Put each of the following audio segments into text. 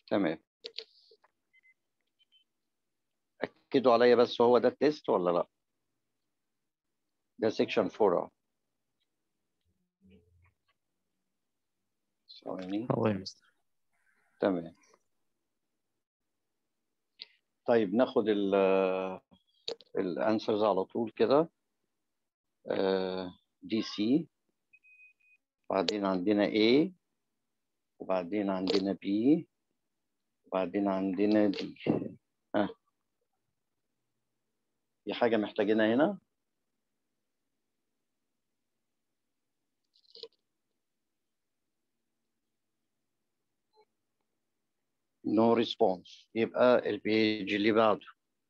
تمام اكدوا عليا بس هو ده التيست ولا لا ده سيكشن 4 اهو ثواني هو يا مستر تمام طيب ناخد ال الانسرز على طول كده دي سي وبعدين عندنا A وبعدين عندنا B وبعدين عندنا D ها في حاجة محتاجينها هنا no response يبقى البيج اللي بعده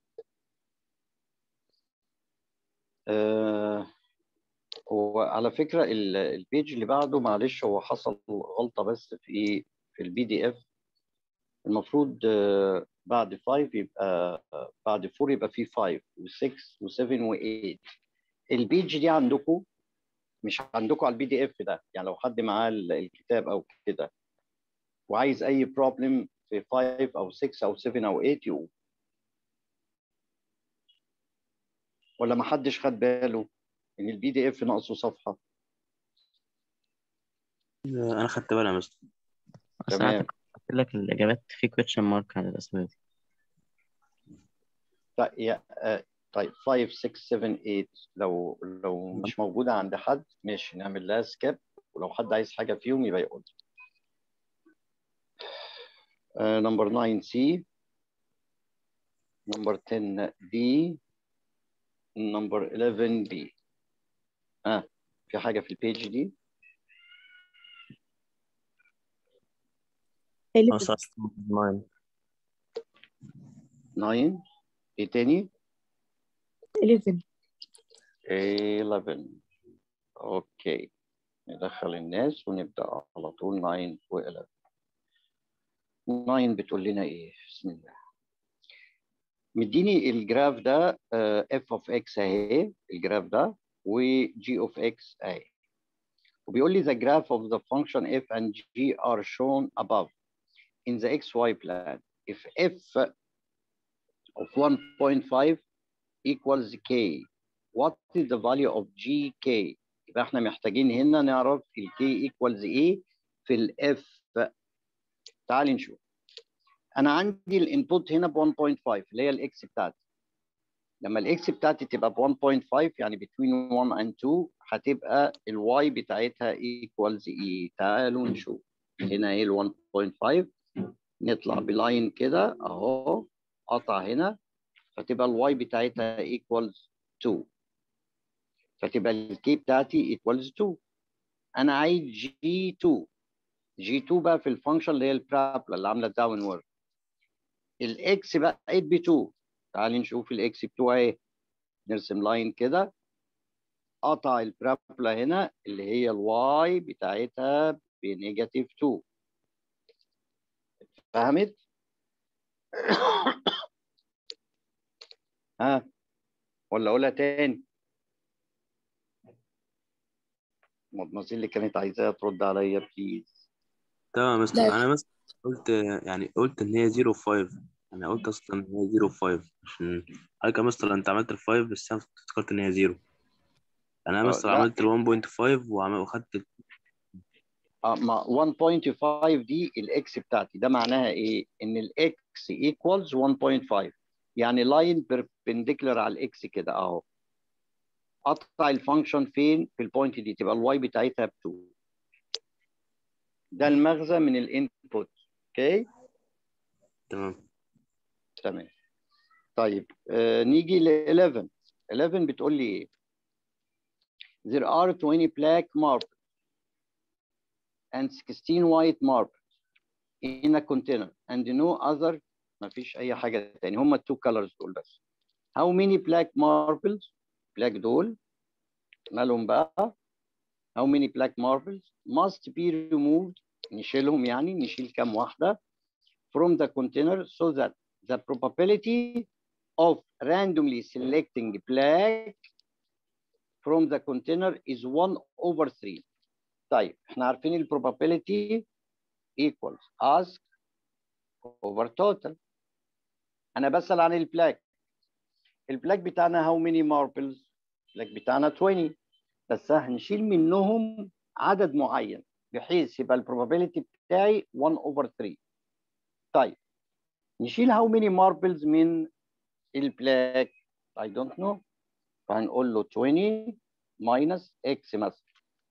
آه وعلى فكرة ال- البيج اللي بعده معلش هو حصل غلطة بس في ايه في البي دي اف المفروض آه، بعد 5 يبقى بعد 4 يبقى في 5 و6 و7 و8 البيج دي عندكم مش عندكم على البي دي اف ده يعني لو حد معاه ال- الكتاب او كده وعايز اي بروبلم في 5 او 6 او 7 او 8 يقول ولا ما حدش خد باله ان البي دي اف ناقصه صفحه انا خدت بالي يا مستر أصل تمام. أنا قلت لك الإجابات في question mark على الأسئلة دي طيب يا- آه، طيب 5 6 7 8 لو لو مش موجوده عند حد ماشي نعمل لها سكيب ولو حد عايز حاجه فيهم يبقى يقول نمبر 9 سي نمبر 10 دي نمبر 11 بي ها في حاجه في البيج دي مستر 9 9 ايه تاني 11 11 اوكي ندخل الناس ونبدا على طول 9 و11 9 بتقول لنا ايه بسم الله مديني الجراف ده اف اوف اكس اهي الجراف ده وجي اوف اكس اهي وبيقول لي the graph of the function f and g are shown above in the xy plan if f of 1.5 equals k what is the value of gk يبقى احنا محتاجين هنا نعرف ال k equals ايه في ال f تعال نشوف انا عندي الانبوت هنا ب 1.5 اللي هي الاكس بتاعتي لما الاكس بتاعتي تبقى ب 1.5 يعني between 1 and 2 هتبقى الواي بتاعتها equals ايه تعالوا نشوف هنا ايه ال 1.5 نطلع بلاين كده اهو قطع هنا فتبقى الواي بتاعتها equals 2 فتبقى الكي بتاعتي equals 2 انا عايز جي 2 جي 2 بقى في الفانكشن اللي هي البرابلا اللي عامله داون وورد الاكس بقت ب 2 تعالي نشوف الاكس ب 2 اهي نرسم لاين كده قطع البرابلا هنا اللي هي الواي بتاعتها بنيجاتيف 2 فهمت؟ ها ولا اقولها تاني مدمزيل اللي كانت عايزاها ترد عليا بليز تمام يا مستر لا. انا بس قلت يعني قلت ان هي 0 5 انا قلت اصلا ان هي 0 5 عشان حضرتك يا مستر انت عملت ال 5 بس انا افتكرت ان هي 0 انا يا آه، مستر لا. عملت ال 1.5 وعمل- وخدت ال- اه ما 1.5 دي الاكس بتاعتي ده معناها ايه؟ ان الاكس ايكوالز 1.5 يعني لاين بيربنديكولار على الاكس كده اهو قطع الفانكشن فين؟ في البوينت دي تبقى الواي بتاعتها ب 2 ده المغزى من الانبوت اوكي؟ تمام تمام طيب آه نيجي ل 11 11 بتقول لي ايه؟ There are 20 black marbles and 16 white marbles in a container and no other ما فيش أي حاجة تاني هما التو colors دول بس. How many black marbles black دول مالهم بقى؟ How many black marbles must be removed نشيلهم يعني نشيل كام واحدة from the container so that the probability of randomly selecting black from the container is 1 over 3. طيب احنا عارفين ال probability equals ask over total انا بسال عن البلاك البلاك بتاعنا how many marbles البلاك بتاعنا 20 بس هنشيل منهم عدد معين بحيث يبقى البروبابيلتي بتاعي 1 over 3 طيب نشيل how many marbles من البلاك I don't know فهنقول له 20 minus x مثلا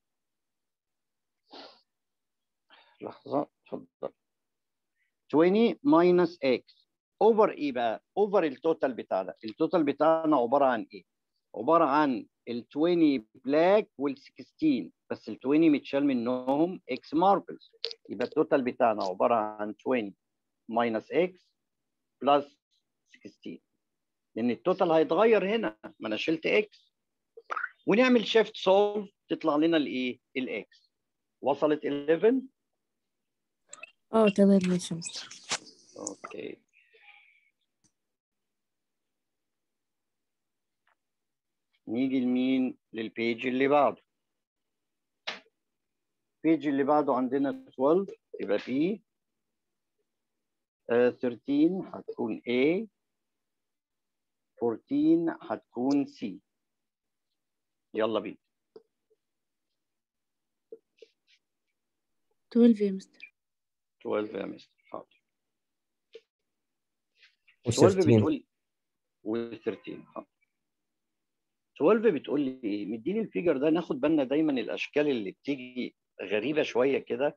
لحظة اتفضل 20 minus x over ايه بقى؟ over التوتال بتاعنا التوتال بتاعنا عبارة عن ايه؟ عبارة عن ال 20 بلاك وال 16 بس ال 20 متشال منهم x marbles يبقى التوتال بتاعنا عبارة عن 20 minus x plus 16 لان التوتال هيتغير هنا ما انا شلت x ونعمل شيفت سولف تطلع لنا الايه؟ الاكس وصلت 11 اه تمام ماشي يا مستر اوكي نيجي لمين للبيج اللي بعده البيج اللي بعده عندنا 12 يبقى B آه 13 هتكون A 14 هتكون C يلا بينا 12 يا مستر 12 يا مستر حاضر 12 و13 بتقول و 13 حاضر 12 بتقول لي ايه مديني الفيجر ده ناخد بالنا دايما الاشكال اللي بتيجي غريبه شويه كده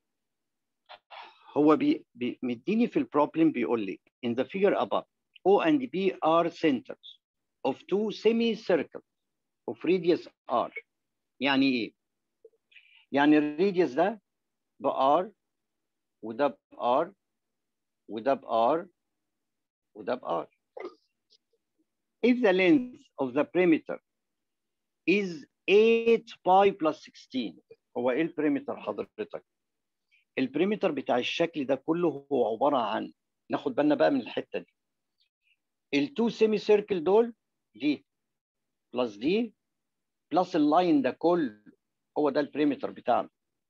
هو بي بي مديني في البروبلم بيقول لي in the figure above O and B are centers of two semicircles of radius R يعني ايه يعني الراديوس ده ب R وده ب R وده ب R وده ب R if the length of the perimeter is 8 pi plus 16 هو ايه البريمتر حضرتك؟ البريمتر بتاع الشكل ده كله هو عباره عن ناخد بالنا بقى من الحته دي التو سيمي سيركل دول دي بلس دي بلس اللاين ده كله هو ده البريمتر بتاعنا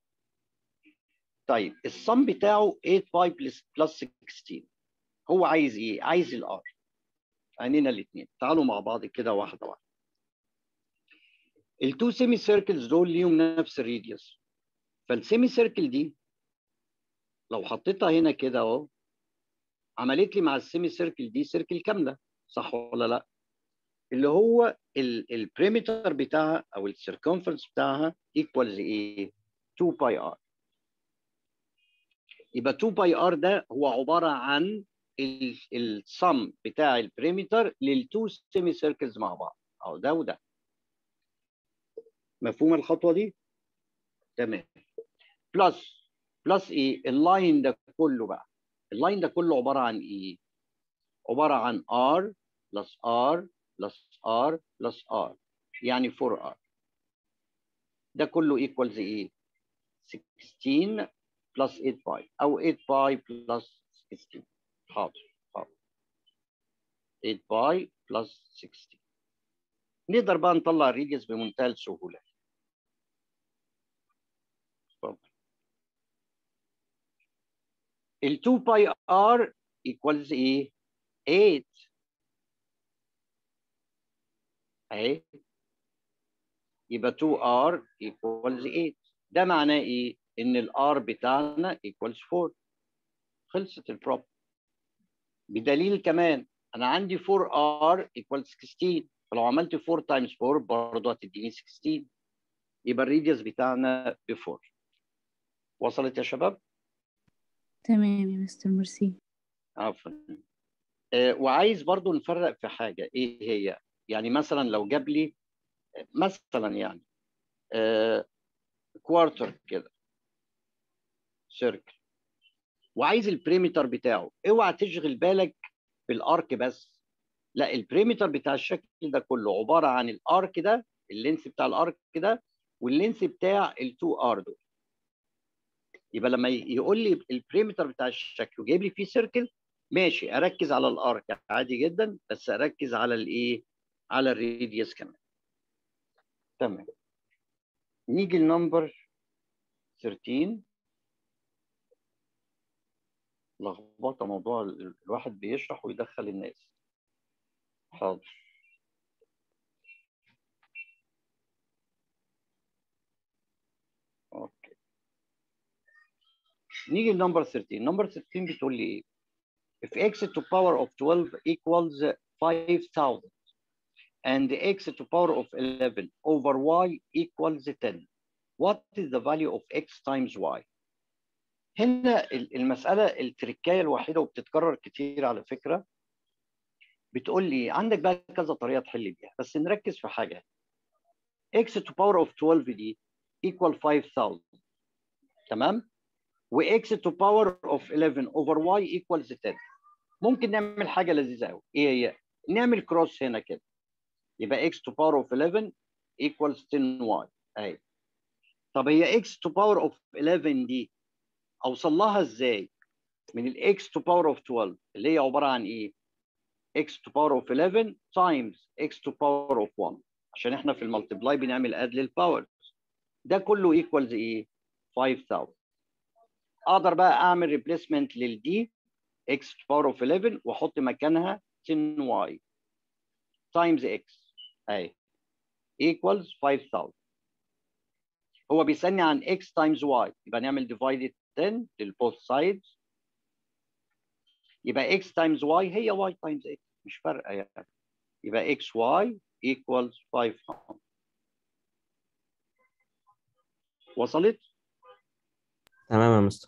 طيب الصم بتاعه 8 باي بلس بلس 16 هو عايز ايه؟ عايز الار عينينا الاثنين تعالوا مع بعض كده واحده واحده التو سيمي سيركلز دول ليهم نفس الريديوس فالسيمي سيركل دي لو حطيتها هنا كده اهو عملت لي مع السيمي سيركل دي سيركل كامله صح ولا لا؟ اللي هو البريمتر بتاعها او السيركمفرنس بتاعها ايكوالز ايه؟ 2 باي ار يبقى 2 باي ار ده هو عباره عن السم بتاع البريمتر للتو سيمي سيركلز مع بعض اهو ده وده مفهوم الخطوه دي؟ تمام بلس بلس ايه؟ اللاين ده كله بقى اللاين ده كله عباره عن ايه؟ عباره عن R بلس R بلس R بلس R يعني 4R ده كله ايكوالز ايه؟ 16 بلس 8 باي او 8 باي بلس 16 حاضر حاضر 8 باي بلس 16 نقدر بقى نطلع الريديوس بمنتهى السهوله اتفضل ال 2 باي ار equals ايه 8 اهي يبقى 2 ار equals 8 ده معناه ايه ان الار بتاعنا equals 4 خلصت البروبلم بدليل كمان انا عندي 4 ار equals 16 فلو عملت 4 times 4 برضه هتديني 16 يبقى الريديوس بتاعنا ب 4 وصلت يا شباب؟ تمام يا مستر ميرسي عفوا آه وعايز برضو نفرق في حاجة ايه هي يعني مثلا لو جاب لي مثلا يعني آه كوارتر كده سيركل وعايز البريمتر بتاعه اوعى تشغل بالك بالارك بس لا البريمتر بتاع الشكل ده كله عبارة عن الارك ده اللينس بتاع الارك ده واللينس بتاع ال2 ار دول يبقى لما يقول لي البريمتر بتاع الشكل وجايب لي فيه سيركل ماشي اركز على الارك عادي جدا بس اركز على الايه على الريديوس كمان تمام نيجي لنمبر 13 لخبطه موضوع ال- الواحد بيشرح ويدخل الناس حاضر اوكي نيجي لنمبر 13 نمبر 13 بتقول لي ايه if x to power of 12 equals 5000 and x to power of 11 over y equals 10 what is the value of x times y هنا ال- المسألة التركاية الوحيدة وبتتكرر كتير على فكرة بتقول لي عندك بقى كذا طريقة تحل بيها بس نركز في حاجة x to power of 12 دي equal 5000 تمام و x to power of 11 over y equals 10 ممكن نعمل حاجة لذيذة قوي ايه هي نعمل كروس هنا كده يبقى x to power of 11 equals 10y اهي طب هي x to power of 11 دي اوصل لها ازاي من ال x to power of 12 اللي هي عبارة عن ايه x to power of 11 times x to power of 1 عشان احنا في المالتبلاي بنعمل اد للباور ده كله ايكوالز ايه 5000 اقدر بقى اعمل ريبليسمنت للدي x to power of 11 واحط مكانها 10y times x اهي equals 5000 هو بيسالني عن x times y يبقى نعمل divided 10 للبوث sides يبقى x times y هي y times x مش فارقه يعني يبقى xy equals 500 وصلت؟ تمام يا مستر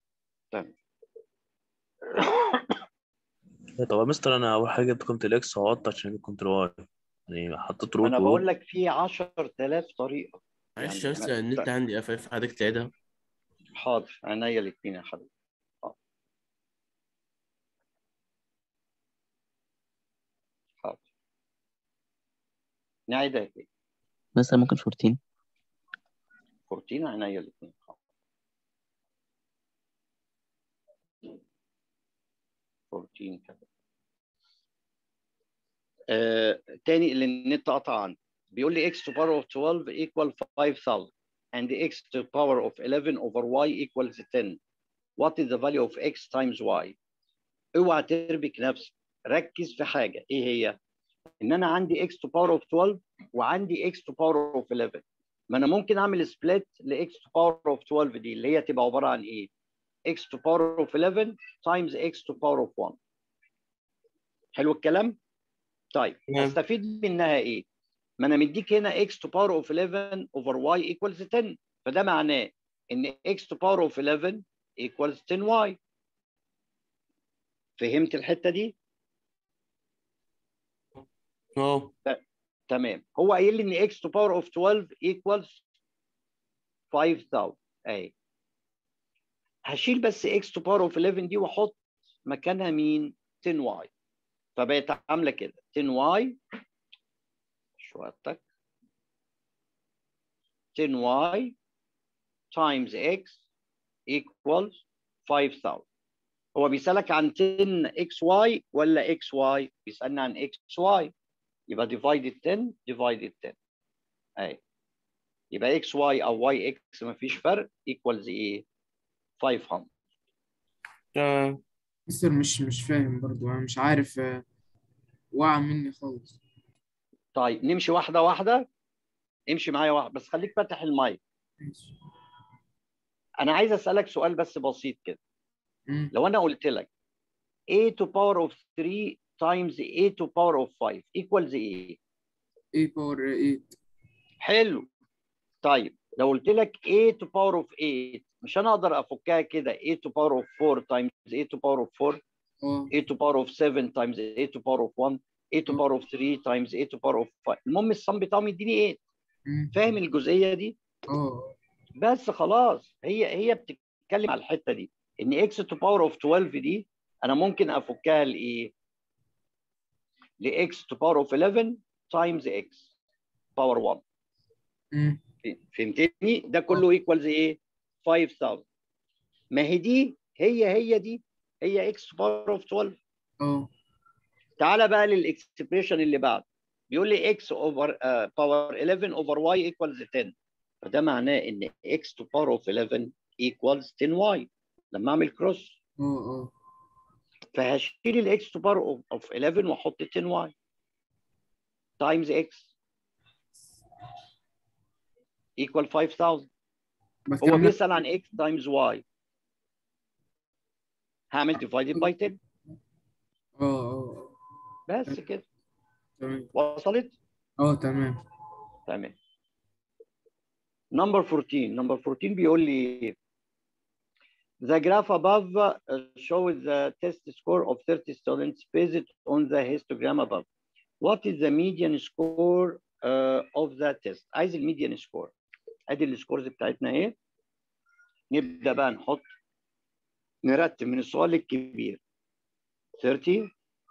إيه، طب يا مستر انا اول حاجه جبت قيمه الاكس وعوضت عشان اجيب قيمه الواي يعني حطيت روت انا وروت بقول لك في 10000 طريقه معلش يعني يا مستر أنا- النت عندي اف اف حضرتك تعيدها حاضر عينيا الاثنين يا حبيبي حاضر. حاضر نعيدها تاني مستر ممكن 14 14 عينيا الاثنين حاضر 14 كده آه، تاني اللي النت قطع عنه بيقول لي x to power of 12 equal 5000 and x to power of 11 over y equals 10 what is the value of x times y اوعى تربك نفسك ركز في حاجه ايه هي ان انا عندي x to power of 12 وعندي x to power of 11 ما انا ممكن اعمل سبليت ل x to power of 12 دي اللي هي تبقى عباره عن ايه x to power of 11 times x to power of 1 حلو الكلام طيب تمام. استفيد منها ايه ما انا مديك هنا x to power of 11 over y equals 10 فده معناه ان x to power of 11 equals 10y فهمت الحته دي اه تمام هو قايل لي ان x to power of 12 equals 5000 اهي هشيل بس x to power of 11 دي واحط مكانها مين 10y فبقت عامله كده 10y شويتك 10y times x equals 5000 هو بيسألك عن 10 xy ولا xy بيسألني عن xy يبقى divided 10 divided 10 اهي يبقى xy او yx مفيش فرق equals ايه 500 تمام مستر مش مش فاهم برضو انا مش عارف آه، وقع مني خالص طيب نمشي واحده واحده امشي معايا واحده بس خليك فاتح المايك ماشي. انا عايز اسالك سؤال بس بسيط كده مم. لو انا قلت لك a to power of 3 times a to power of 5 equals ايه A باور 8 حلو طيب لو قلت لك a to power of 8 مش انا اقدر افكها كده a to power of 4 times a to power of 4 اه a to power of 7 times a to power of 1 a to power of 3 times a to power of 5 المهم الصم بتاعهم يديني 8 مم. فاهم الجزئيه دي اه بس خلاص هي هي بتتكلم على الحته دي ان x to power of 12 دي انا ممكن افكها لايه ل x to power of 11 times x power 1 مم. فهمتني ده كله ايكوالز ايه 5000 ما هي دي هي هي دي هي x to power of 12 اه تعالى بقى للاكسبريشن اللي بعد بيقول لي x over uh, power 11 over y equals 10 فده معناه ان x to power of 11 equals 10y لما اعمل كروس اه اه فهشيل الاكس تو بار اوف 11 واحط 10 واي تايمز اكس equal 5000 بعد هو كده بيسأل عن x times y هعمل divided by 10 اه اه بس كده تمام وصلت اه تمام تمام نمبر 14 نمبر 14 بيقول لي The graph above uh, shows the test score of 30 students based on the histogram above. What is the median score uh, of the test? عايز الميديان سكور. ادي السكورز بتاعتنا ايه؟ نبدا بقى نحط نرتب من الصغير للكبير 30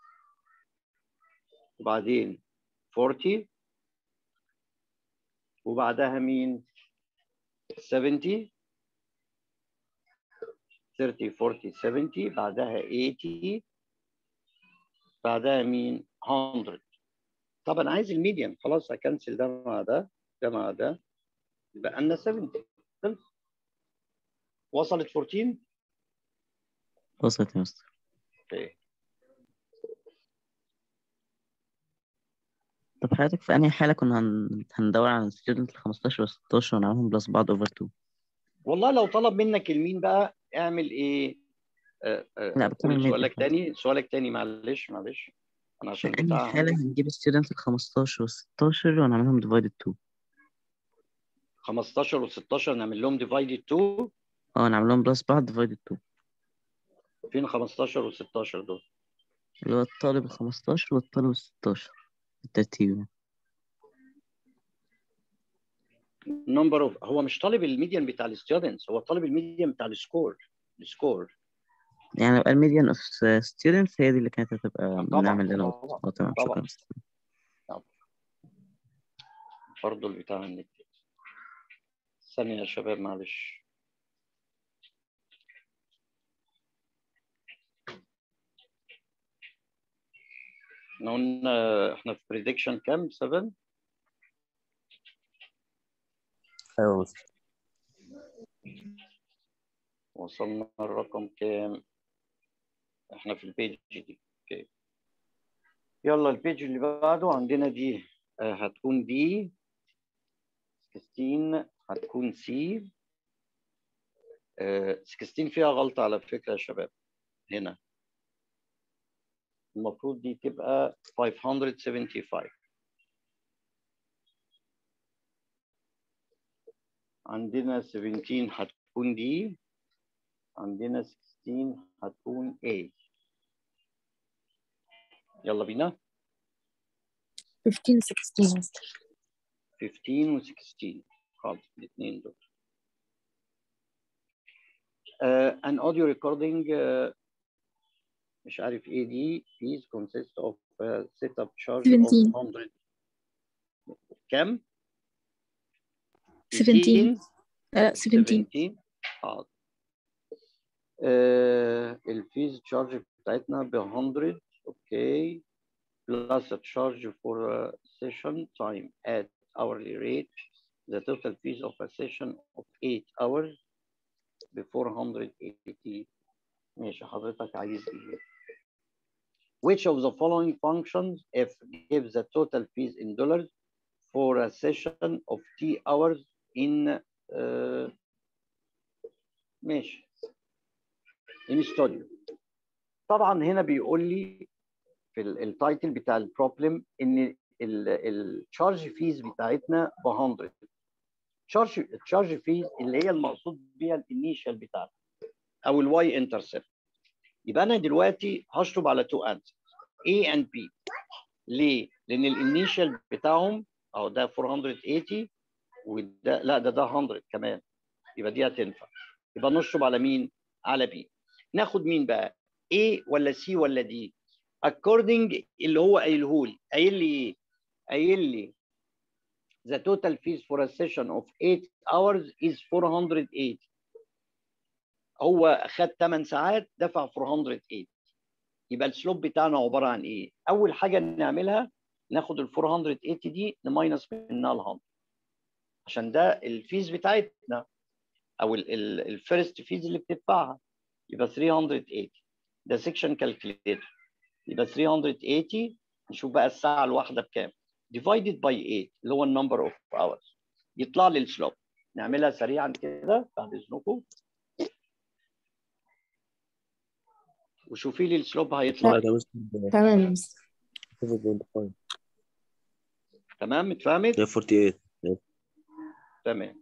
وبعدين 40 وبعدها مين 70 30 40 70 بعدها 80 بعدها مين 100 طبعا عايز الميديان خلاص هكنسل ده مع ده ده مع ده يبقى لنا 70 خلص. وصلت 14 وصلت يا مستر اوكي طب حضرتك في أنهي حالة كنا هن... هندور على الستودنت ال 15 و 16 ونعملهم بلس بعض اوفر 2 والله لو طلب منك المين بقى اعمل ايه؟ آه، آه، لا، بتكلم قول الميديان سؤالك خلاص. تاني سؤالك تاني معلش معلش انا عشان في أنهي بتاع حالة هنجيب الستودنت ال 15 و 16 ونعملهم ديفايدد 2 15 و16 نعمل لهم ديفايدد 2 اه نعملهم بلس بعض ديفايدد 2 فين 15 و16 دول؟ اللي هو الطالب ال 15 والطالب ال 16 بالترتيب يعني. نمبر اوف هو مش طالب الميديان بتاع الستودنتس هو طالب الميديان بتاع السكور السكور يعني يبقى الميديان اوف ستودنتس هي دي اللي كانت هتبقى طبعا، نعمل لنا طبعا، اه تمام شكرا طبعا. يا مستر. برضه البتاع النت ثانية يا شباب معلش احنا قلنا احنا في بريدكشن كام 7 ايوه يا مستر وصلنا الرقم كام احنا في البيج دي اوكي يلا البيج اللي بعده عندنا دي آه، هتكون دي 16 هتكون سي 16 فيها غلطة على فكرة يا شباب هنا المفروض دي تبقى 575 عندنا 17 هتكون دي عندنا 16 هتكون A يلا بينا 15 16 مستر 15 و 16 خلاص الاثنين دول uh, an audio recording uh, مش عارف ايه دي please consist of uh, setup charge 17. of 100 كم؟ 17 لا لا 17 17 حاضر آه الفيز تشارج بتاعتنا ب 100 اوكي plus a charge for a session time at hourly rate the total fees of a session of 8 hours ب 480 ماشي حضرتك عايز ايه which of the following functions if gives the total fees in dollars for a session of t hours in uh, ماشي in studio طبعا هنا بيقول لي في التايتل بتاع البروبلم ان التشارج فيز بتاعتنا ب 100 تشارج التشارج فيز اللي هي المقصود بيها الانيشال بتاعنا او الواي انترسبت يبقى انا دلوقتي هشطب على تو انسرز A and B ليه؟ لان الانيشال بتاعهم اهو ده 480 وده لا ده ده 100 كمان يبقى دي هتنفع يبقى نشطب على مين؟ على B ناخد مين بقى؟ A ولا C ولا D؟ according اللي هو قايله لي قايل لي ايه؟ قايل لي the total fees for a session of 8 hours is 480 هو خد 8 ساعات دفع 480 يبقى السلوب بتاعنا عباره عن ايه؟ اول حاجه نعملها ناخد ال 480 دي نماينس منها ال 100 عشان ده الفيز بتاعتنا او الفيرست فيز اللي بتدفعها يبقى 380 ده سيكشن كالكوليتر يبقى 380 نشوف بقى الساعه الواحده بكام divided by 8 اللي هو النمبر اوف hours يطلع لي السلوب نعملها سريعا كده بعد اذنكم وشوفي لي السلوب هيطلع لا ده مستر تمام يا مستر 7.5 تمام اتفهمت ده 48 تمام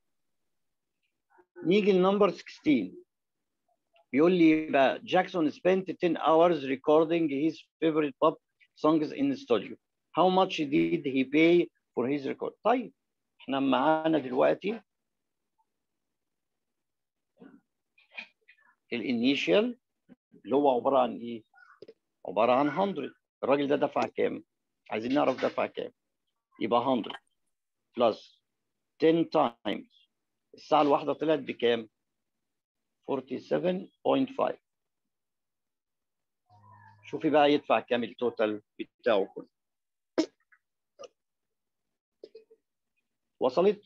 نيجي لنمبر 16 بيقول لي بقى جاكسون spent 10 hours recording his favorite pop songs in the studio how much did he pay for his record طيب احنا معانا دلوقتي الانيشال اللي هو عباره عن ايه عباره عن 100 الراجل ده دفع كام عايزين نعرف دفع كام يبقى 100 بلس 10 times الساعة الواحدة طلعت بكام؟ 47.5 شوفي بقى يدفع كام التوتال بتاعه كله وصلت؟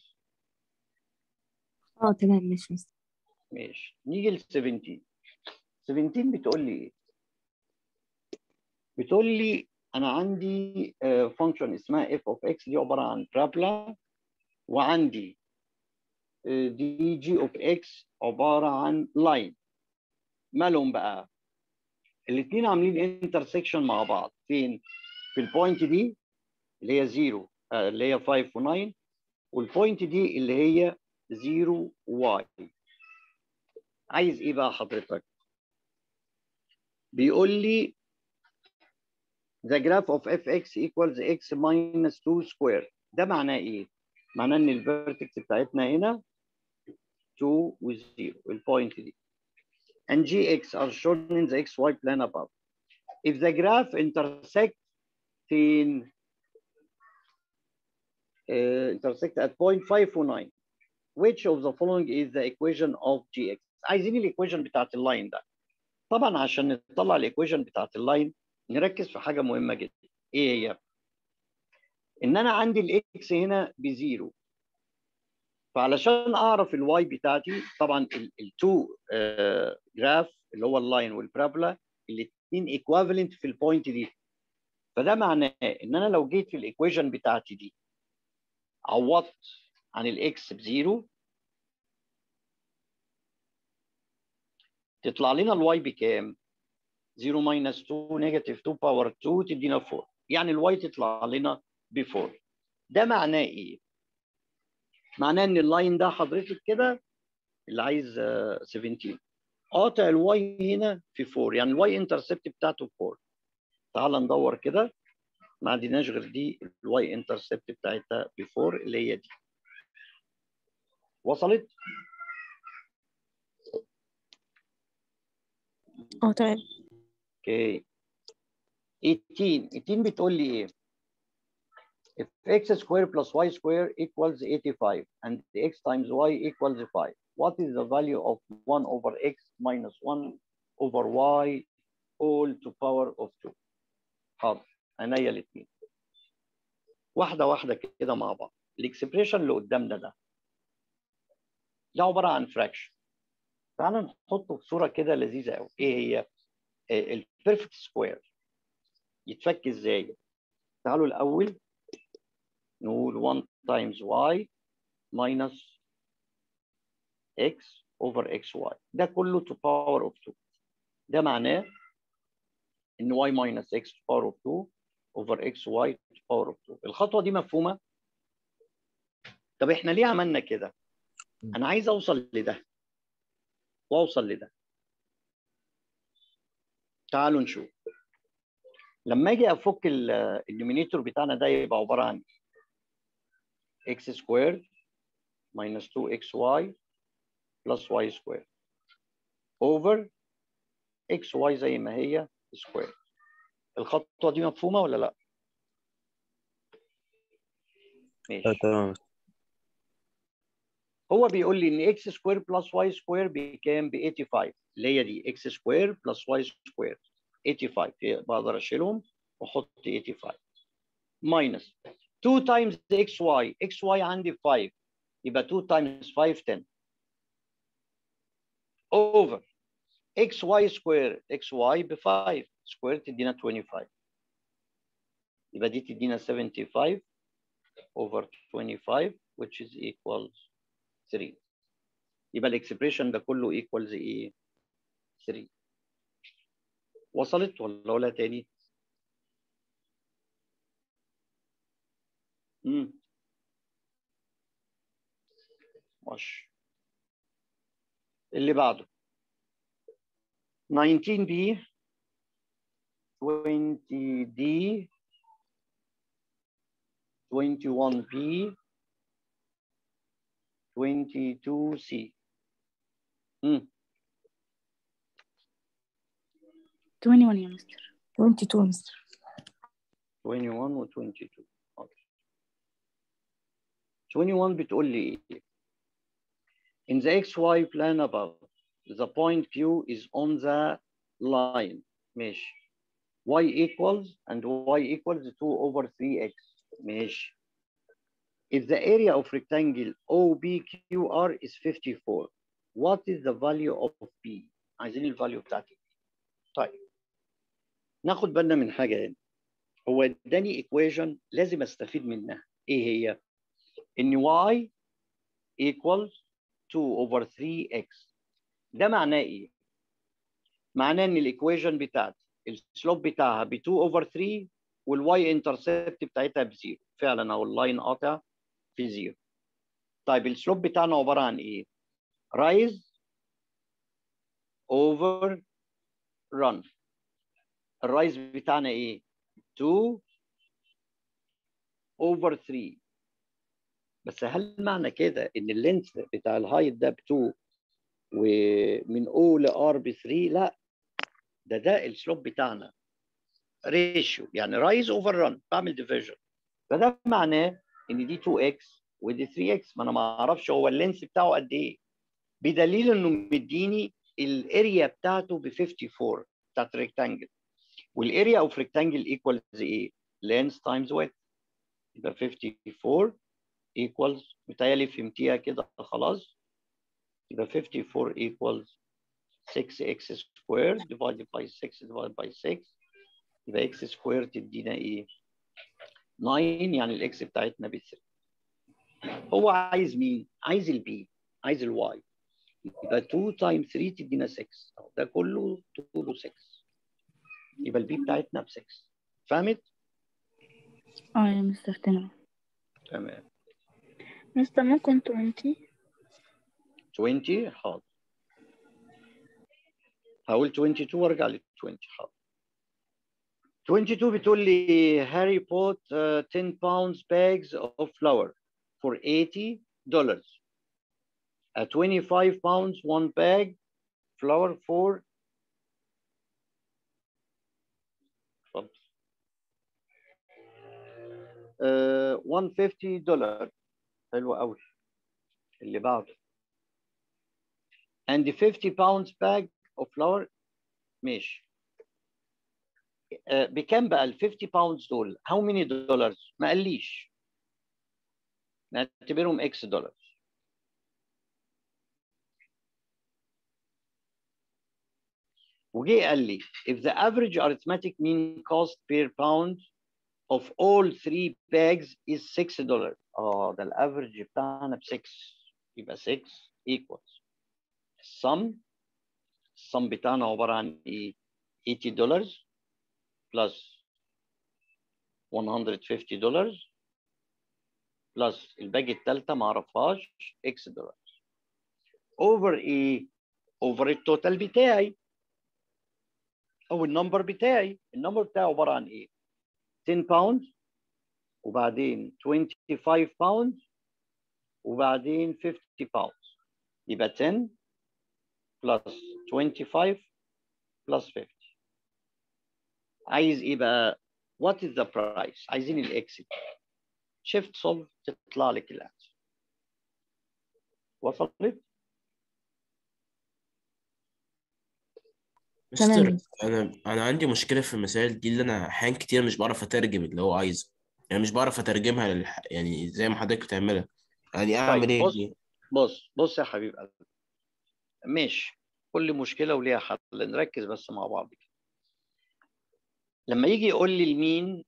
اه تمام ماشي مستر ماشي نيجي ل 17 17 بتقول لي ايه؟ بتقول لي انا عندي فانكشن اسمها اف اوف اكس دي عباره عن بارابولا وعندي آه، دي جي اوف اكس عباره عن لاين مالهم بقى؟ الاثنين عاملين انترسكشن مع بعض فين؟ في البوينت دي اللي هي 0 اللي هي 5 و9 والبوينت دي اللي هي 0 واي عايز ايه بقى حضرتك؟ بيقول لي the graph of fx equals x minus 2 square ده معناه ايه؟ معناه ان الفيرتكس بتاعتنا هنا 2 و 0 البوينت دي and gx are shown in the xy plane above if the graph intersect فين uh, intersect at point 5 و 9 which of the following is the equation of gx عايزين الايكويشن بتاعت اللاين ده طبعا عشان نطلع الايكويشن بتاعت اللاين نركز في حاجه مهمه جدا ايه هي ان انا عندي الاكس هنا بزيرو فعلشان اعرف الواي بتاعتي طبعا التو جراف اللي هو اللاين والبرابولا الاثنين ايكوفالنت في البوينت دي فده معناه ان انا لو جيت في الايكويشن بتاعتي دي عوضت عن الاكس بزيرو تطلع لنا الواي بكام؟ 0 ماينس 2 نيجاتيف 2 باور 2 تدينا 4 يعني الواي تطلع لنا ب 4 ده معناه ايه؟ معناه ان اللاين ده حضرتك كده اللي عايز آه، 17 قاطع الواي هنا في 4 يعني الواي انترسبت بتاعته 4 تعال ندور كده ما عندناش غير دي الواي انترسبت بتاعتها ب 4 اللي هي دي وصلت؟ اه تمام اوكي 18 18 بتقول لي ايه؟ If x square plus y square equals 85 and x times y equals 5, what is the value of 1 over x minus 1 over y all to power of 2? حاضر عينيا الاثنين. واحدة واحدة كده مع بعض. الاكسبريشن اللي قدامنا ده ده عبارة عن فراكشن. تعال نحطه في صورة كده لذيذة قوي. ايه هي؟ البيرفكت سكوير يتفك ازاي؟ تعالوا الأول نقول 1 times y minus x over xy ده كله to power of 2 ده معناه ان y minus x to power of 2 over xy to power of 2 الخطوة دي مفهومة؟ طب احنا ليه عملنا كده؟ انا عايز اوصل لده واوصل لده تعالوا نشوف لما اجي افك النومينيتور بتاعنا ده يبقى عباره عن x سكوير minus 2xy plus y سكوير over xy زي ما هي سكوير الخطوه دي مفهومه ولا لا؟ اه ماشي تمام هو بيقول لي ان x سكوير بلس y سكوير بكام؟ ب 85 اللي هي دي x سكوير بلس y سكوير 85 بقدر اشيلهم واحط 85 minus 2 times xy xy عندي 5 يبقى 2 times 5 10 over اكس واي سكوير اكس واي ب 5 سكوير تدينا 25 يبقى دي تدينا 75 over 25 which is equals 3 يبقى الاكسبريشن ده كله equals ايه 3 وصلت ولا ولا تاني امم ماشي اللي بعده 19 b 20 d 21 b 22 c امم 21 يا مستر 22 مستر 21 و 22 أوكي. 21 بتقول لي ايه in the xy plane above the point q is on the line ماشي y equals and y equals 2 over 3x ماشي if the area of rectangle OBQR is 54 what is the value of B عايزين الفاليو بتاعتي طيب ناخد بالنا من حاجة هنا هو اداني equation لازم استفيد منها ايه هي ان y equals 2 over 3x ده معناه ايه معناه ان الايكويشن بتاعتي السلوب بتاعها ب 2 over 3 والواي انترسبت بتاعتها بزيرو فعلا اهو اللاين قاطع في زيرو طيب السلوب بتاعنا عباره عن ايه رايز اوفر رن الرايز بتاعنا ايه 2 over 3 بس هل معنى كده ان اللينث بتاع الهايت ده ب 2 ومن او لار ب 3 لا ده ده السلوب بتاعنا ريشيو يعني رايز اوفر رن بعمل ديفيجن فده معناه ان دي 2 اكس ودي 3 اكس ما انا ما اعرفش هو اللينث بتاعه قد ايه بدليل انه مديني الاريا بتاعته ب 54 بتاعت ريكتانجل والاريا اوف ريكتانجل ايكوالز ايه؟ لينث تايمز ويت يبقى 54 equals متهيألي فهمتيها كده خلاص يبقى 54 equals 6x squared divided by 6 divided by 6 يبقى x squared تدينا ايه؟ 9 يعني الاكس بتاعتنا ب 3 هو عايز مين؟ عايز البي عايز الواي يبقى 2 times 3 تدينا 6 ده كله طوله 6 يبقى البي بتاعتنا ب 6 فهمت؟ اه يا مستر تمام تمام مستر ممكن 20 20 حاضر هقول 22 وارجع ل 20 حاضر 22 بتقول لي هاري bought uh, 10 pounds bags of flour for 80 dollars at 25 pounds one bag flour for اتفضل. uh, 150 دولار حلو قوي اللي بعده and the 50 pounds bag of flour ماشي آه، بكام بقى ال 50 pounds دول how many dollars ما قاليش نعتبرهم x دولار وجي قال لي if the average arithmetic mean cost per pound of all three bags is 6 dollars اه ده الافرج بتاعنا ب 6 يبقى 6 equals السم السم بتاعنا عباره عن ايه 80 دولار بلس 150 دولار بلس الباج الثالثه ما اعرفهاش اكس دولار اوفر ايه اوفر التوتال بتاعي او النمبر بتاعي النمبر بتاعي عباره عن ايه 10 باوند وبعدين 25 باوند وبعدين 50 باوند يبقى 10 بلس 25 بلس 50 عايز ايه بقى what is the price عايزين الاكسيت شيفت سولف تطلع لك الانسر وصلت مستر انا انا عندي مشكله في المسائل دي اللي انا احيان كتير مش بعرف اترجم اللي هو عايزه يعني مش بعرف اترجمها للح... يعني زي ما حضرتك بتعملها يعني اعمل طيب ايه بص دي؟ بص بص يا حبيب قلبي ماشي كل مشكله وليها حل نركز بس مع بعض كده. لما يجي يقول لي المين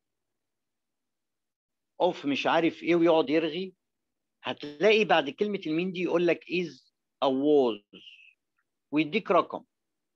اوف مش عارف ايه ويقعد يرغي هتلاقي بعد كلمه المين دي يقول لك از او was ويديك رقم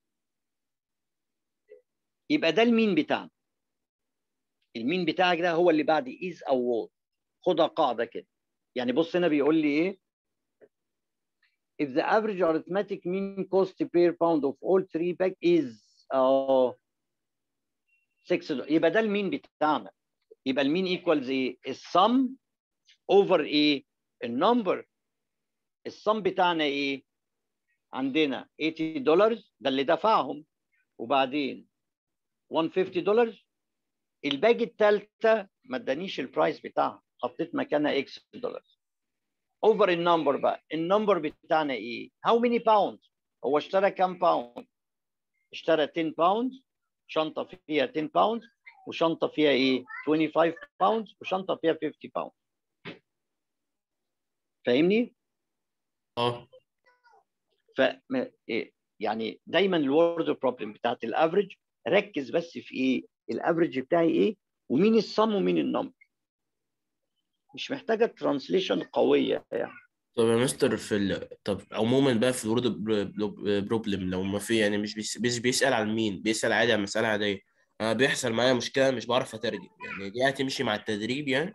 يبقى ده المين بتاعنا المين بتاعك ده هو اللي بعد is او was خدها قاعده كده يعني بص هنا بيقول لي ايه if the average arithmetic mean cost per pound of all three bag is اه 6 دولار يبقى ده المين بتاعنا يبقى المين ايكوالز ايه السم اوفر ايه النمبر السم بتاعنا ايه عندنا 80 دولار ده اللي دفعهم وبعدين 150 دولار الباقي الثالثه ما ادانيش البرايس بتاعها حطيت مكانها اكس دولار اوفر النمبر بقى النمبر بتاعنا ايه هاو ماني باوند هو اشترى كام باوند اشترى 10 باوند شنطه فيها 10 باوند وشنطه فيها ايه 25 باوند وشنطه فيها 50 باوند فاهمني اه ف إيه؟ يعني دايما الورد بروبلم بتاعت الافريج ركز بس في ايه الافريج بتاعي ايه ومين الصم ومين النمبر مش محتاجه ترانسليشن قويه يعني طب يا مستر في ال... طب عموما بقى في الورد بروبلم لو ما في يعني مش بيس... مش بيسأل عن مين بيسأل عادي عن مسألة عادية أنا بيحصل معايا مشكلة مش بعرف أترجم يعني دي هتمشي مع التدريب يعني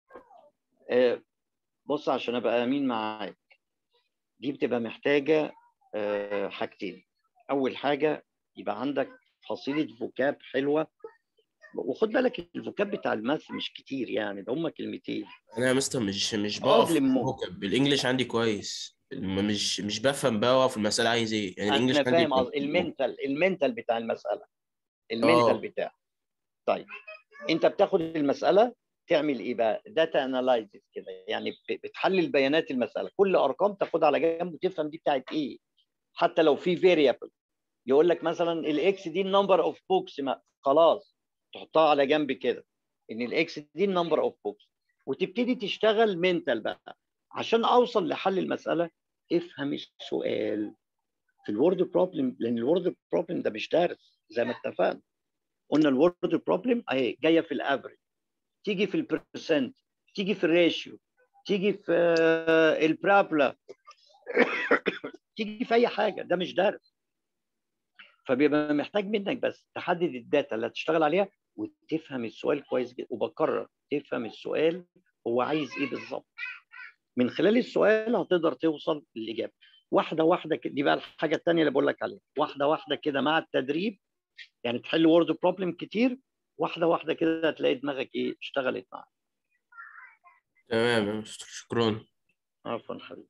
آه، بص عشان ابقى امين معاك دي بتبقى محتاجه آه، حاجتين اول حاجه يبقى عندك فصيله فوكاب حلوه وخد بالك الفوكاب بتاع الماث مش كتير يعني ده هم كلمتين أنا يا مستر مش مش اقعد بقف لمهم فوكاب الإنجليش عندي كويس الم- مش مش بفهم بقى واقف المسألة عايز إيه يعني الإنجليش انا عندي فاهم كويس قصدي المنتال المنتال بتاع المساله المنتال اه بتاع طيب انت بتاخد المساله تعمل ايه بقى داتا اناليزيس كده يعني ب- بتحلل بيانات المساله كل ارقام تاخدها على جنب وتفهم دي بتاعت ايه حتى لو في فيريبل يقول لك مثلا الاكس دي النمبر اوف بوكس خلاص تحطها على جنب كده ان الاكس دي النمبر اوف بوكس وتبتدي تشتغل منتال بقى عشان اوصل لحل المساله افهم السؤال في الورد بروبلم لان الورد بروبلم ده مش دارس زي ما اتفقنا قلنا الورد بروبلم اهي جايه في الافريج تيجي في البرسنت تيجي في الريشيو تيجي في آه، البرابلا تيجي في اي حاجه ده مش درس فبيبقى محتاج منك بس تحدد الداتا اللي هتشتغل عليها وتفهم السؤال كويس جدا وبكرر تفهم السؤال هو عايز ايه بالظبط من خلال السؤال هتقدر توصل للاجابه واحده واحده كده دي بقى الحاجه الثانيه اللي بقول لك عليها واحده واحده كده مع التدريب يعني تحل وورد بروبلم كتير واحده واحده كده هتلاقي دماغك ايه اشتغلت معاك تمام يا مستر شكرا عفوا حبيبي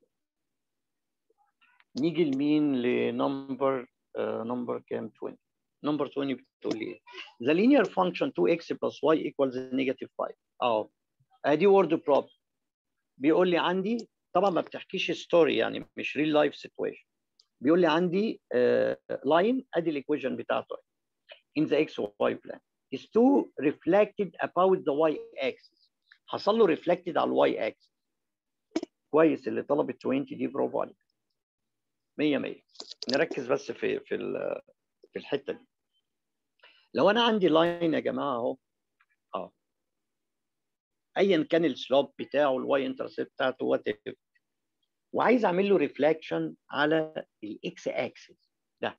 نيجي لمين لنمبر نمبر كام 20 نمبر 20 بتقول لي ايه the linear function 2x plus y equals negative 5 اه ادي وورد بروبلم بيقول لي عندي طبعا ما بتحكيش ستوري يعني مش ريل لايف سيتويشن بيقول لي عندي لاين ادي الايكويشن بتاعته in the x y plane is 2 reflected about the y axis حصل له reflected على الواي axis كويس اللي طلبت 20 دي برافو عليك 100 100 نركز بس في في ال- في الحته دي لو انا عندي لاين يا جماعه اهو اه ايا كان السلوب بتاعه الواي انترسبت بتاعته وات وعايز اعمل له ريفلكشن على الاكس اكسس ده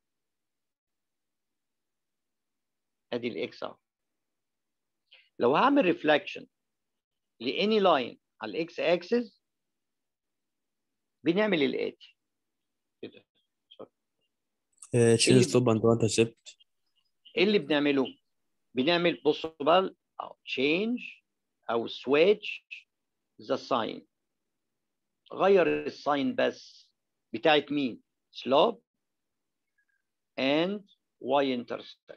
ادي الاكس اهو لو هعمل ريفلكشن لاني لاين على الاكس اكسس بنعمل الاتي كده تشيل اللي- ستوب عند وانت سبت ايه اللي بنعمله؟ بنعمل بصوا بقى أو change او switch the sign غير الساين بس بتاعت مين؟ slope and y intercept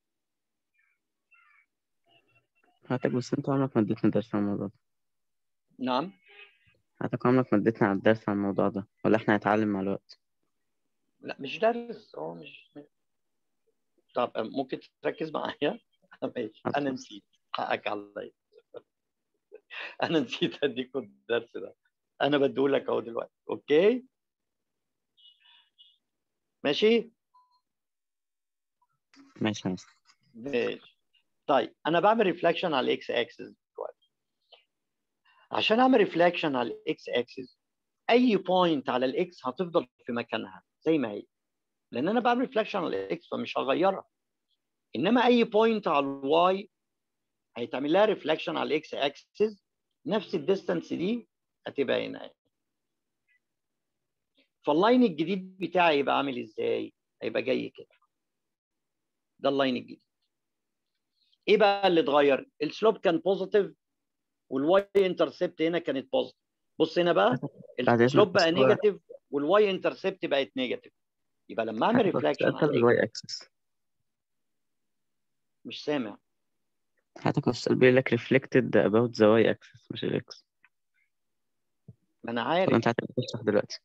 هاتك بس انت عمرك ما اديتنا درس عن الموضوع ده نعم هاتك عمرك ما اديتنا على الدرس عن الموضوع ده ولا احنا هنتعلم مع الوقت لا مش درس هو مش طب ممكن تركز معايا؟ ماشي انا نسيت حقك عليا انا نسيت اديكم الدرس ده انا بديهولك اهو دلوقتي اوكي ماشي ماشي يا مستر ماشي طيب انا بعمل ريفلكشن على الاكس اكسس دلوقتي عشان اعمل ريفلكشن على الاكس اكسس اي بوينت على الاكس هتفضل في مكانها زي ما هي لان انا بعمل ريفلكشن على الاكس فمش هغيرها انما اي بوينت على الواي هيتعمل لها ريفلكشن على الاكس اكسس نفس الديستانس دي هتبقى هنا فاللاين الجديد بتاعي يبقى عامل ازاي؟ هيبقى جاي كده ده اللاين الجديد ايه بقى اللي اتغير؟ السلوب كان بوزيتيف والواي انترسبت هنا كانت بوزيتيف بص هنا بقى بعد إذنك السلوب بقى بس هو- نيجاتيف والواي انترسبت بقت نيجاتيف يبقى لما اعمل ريفلكشن حضرتك على الواي اكسس مش سامع حضرتك السؤال بيقول لك reflected about the y axis مش الاكس ما انا طب عارف انت هتبقى تشرح دلوقتي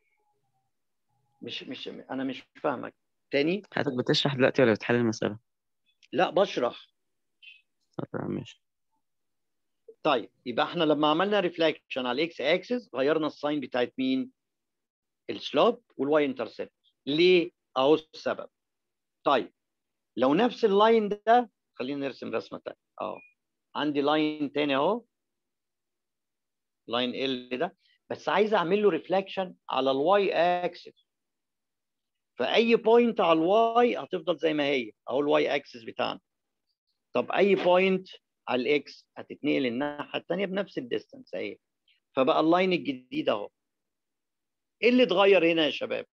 مش مش انا مش فاهمك تاني حضرتك بتشرح دلوقتي ولا بتحل المسألة؟ لا بشرح طب تمام ماشي طيب يبقى احنا لما عملنا ريفلكشن على الاكس اكسس غيرنا الساين بتاعت مين؟ السلوب والواي انترسبت ليه؟ اهو السبب طيب لو نفس اللاين ده خلينا نرسم رسمه تانية اه عندي لاين تاني اهو لاين ال ده بس عايز اعمل له ريفلكشن على الواي اكسس فاي بوينت على الواي هتفضل زي ما هي اهو الواي اكسس بتاعنا طب اي بوينت على الاكس هتتنقل الناحيه الثانيه بنفس الديستانس اهي فبقى اللاين الجديد اهو ايه اللي اتغير هنا يا شباب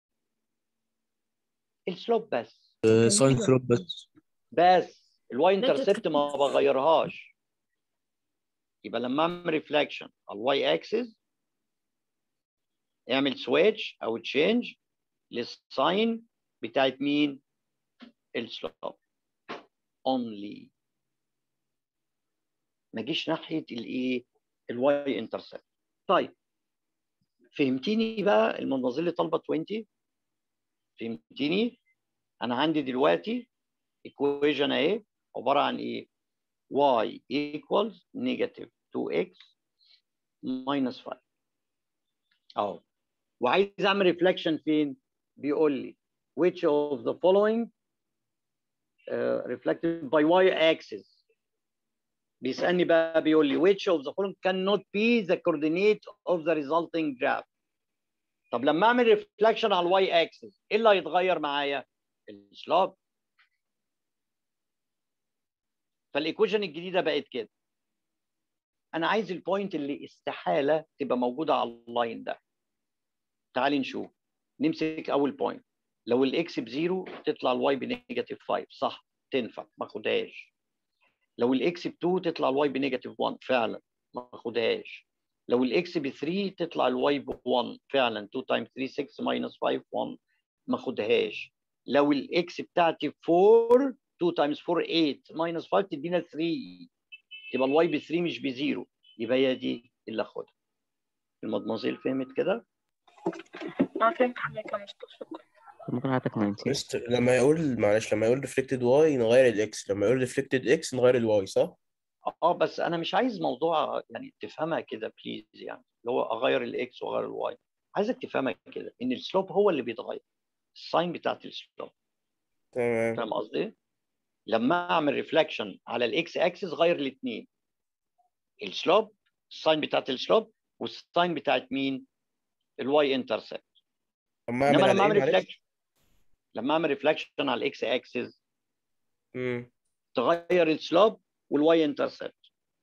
السلوب بس ساين سلوب بس بس الواي انترسبت ما بغيرهاش يبقى لما اعمل ريفلكشن على الواي اكسس اعمل سويتش او تشينج للساين بتاعت مين؟ السلوب اونلي ما جيش ناحيه الايه؟ الواي انترسبت طيب فهمتيني بقى المناظير اللي طالبه 20 فهمتيني؟ انا عندي دلوقتي equation اهي عباره عن ايه؟ y equals negative 2x minus 5 اهو وعايز اعمل ريفلكشن فين؟ بيقول لي which of the following uh, reflected by y axis بيسالني بقى بيقول لي which of the following cannot be the coordinate of the resulting graph طب لما اعمل ريفلكشن على الواي اكسس ايه اللي هيتغير معايا؟ السلوب فالايكويشن الجديده بقت كده انا عايز البوينت اللي استحاله تبقى موجوده على اللاين ده تعالي نشوف نمسك اول بوينت لو الاكس بزيرو تطلع الواي بنيجاتيف 5 صح تنفع ما اخدهاش لو الاكس ب 2 تطلع الواي بنيجاتيف 1 فعلا ما اخدهاش لو الاكس ب 3 تطلع الواي ب 1 فعلا 2 تايمز 3 6 ماينس 5 1 ما اخدهاش لو الاكس بتاعتي 4 2 تايمز 4 8 ماينس 5 تدينا 3 يبقى الواي ب 3 مش بزيرو يبقى هي دي اللي اخدها المدمزيل فهمت كده؟ ما فهمت حضرتك يا مستر شكرا طب ممكن حضرتك 19 بس لما يقول معلش لما يقول ريفلكتد واي نغير الاكس لما يقول ريفلكتد اكس نغير الواي صح؟ اه بس انا مش عايز موضوع يعني تفهمها كده بليز يعني اللي هو اغير الاكس واغير الواي عايزك تفهمها كده ان السلوب هو اللي بيتغير الساين بتاعت السلوب تمام فاهم قصدي؟ لما اعمل ريفلكشن على الاكس اكسس غير الاثنين السلوب الساين بتاعت السلوب والساين بتاعت مين؟ الواي انترسبت لما انما اعمل لما على اعمل ايه معلش؟ ريفلكشن لما اعمل ريفلكشن على الاكس اكسس مم. تغير السلوب والواي انترسبت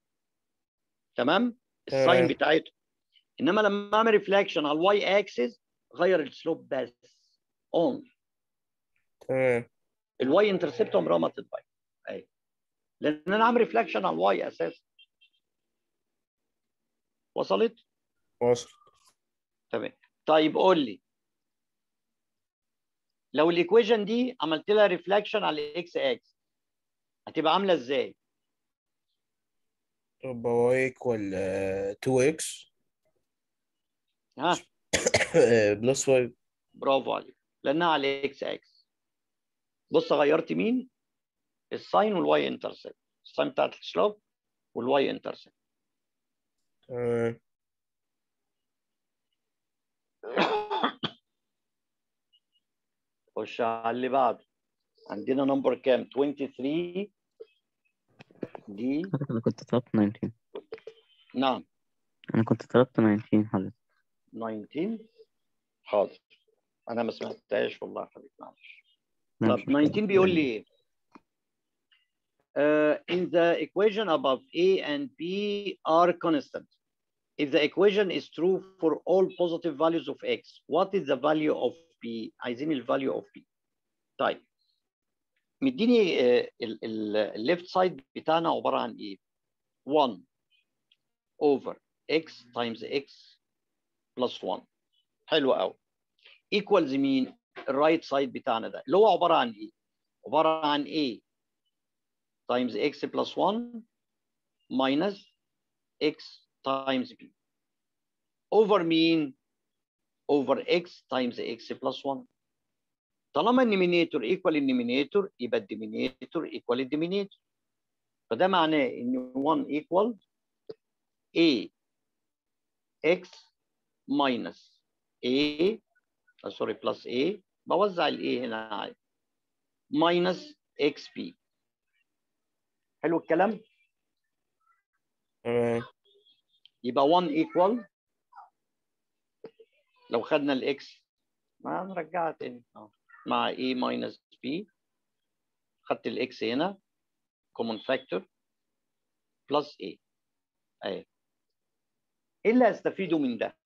تمام؟ الساين تمام. بتاعته انما لما اعمل ريفلكشن على الواي اكسس غير السلوب بس اون تمام الواي انترسبت عمرها ما تتغير ايوه لان انا عامل ريفلكشن على الواي اساسا وصلت؟ واصل تمام طيب قول لي لو الايكويشن دي عملت لها ريفلكشن على الاكس اكس هتبقى عامله ازاي؟ يبقى واي ايكوال 2 اكس ها بلس واي برافو عليك لانها على اكس اكس بص غيرت مين؟ الساين والواي انترسبت الساين بتاعت السلوب والواي انترسبت تمام خش على اللي بعده عندنا نمبر كام 23 دي حضرتك أنا كنت طلبت 19 نعم أنا كنت طلبت 19 حضرتك 19 حاضر انا ما سمعتهاش والله يا حبيبي معلش طب ماشي 19 بيقول لي ايه Uh, in the equation above A and B are constant. If the equation is true for all positive values of X, what is the value of B? عايزين ال value of B. طيب مديني uh, ال- ال- ال left side بتاعنا عبارة عن ايه؟ 1 over X times X plus 1 حلو قوي equals مين؟ الرايت سايد بتاعنا ده اللي هو عبارة عن ايه؟ عبارة عن A times x plus 1 minus x times b over mean over x times x plus 1 طالما النيمينيتور equal النيمينيتور يبقى الديمينيتور equal الديمينيتور فده معناه ان 1 equal a x minus a آه، سوري plus a بوزع ال a هنا عادي minus xp حلو الكلام تمام يبقى 1 equal لو خدنا الاكس ما نرجعها تاني اه مع a minus b خدت الاكس هنا common factor plus a اهي ايه اللي هستفيده من ده؟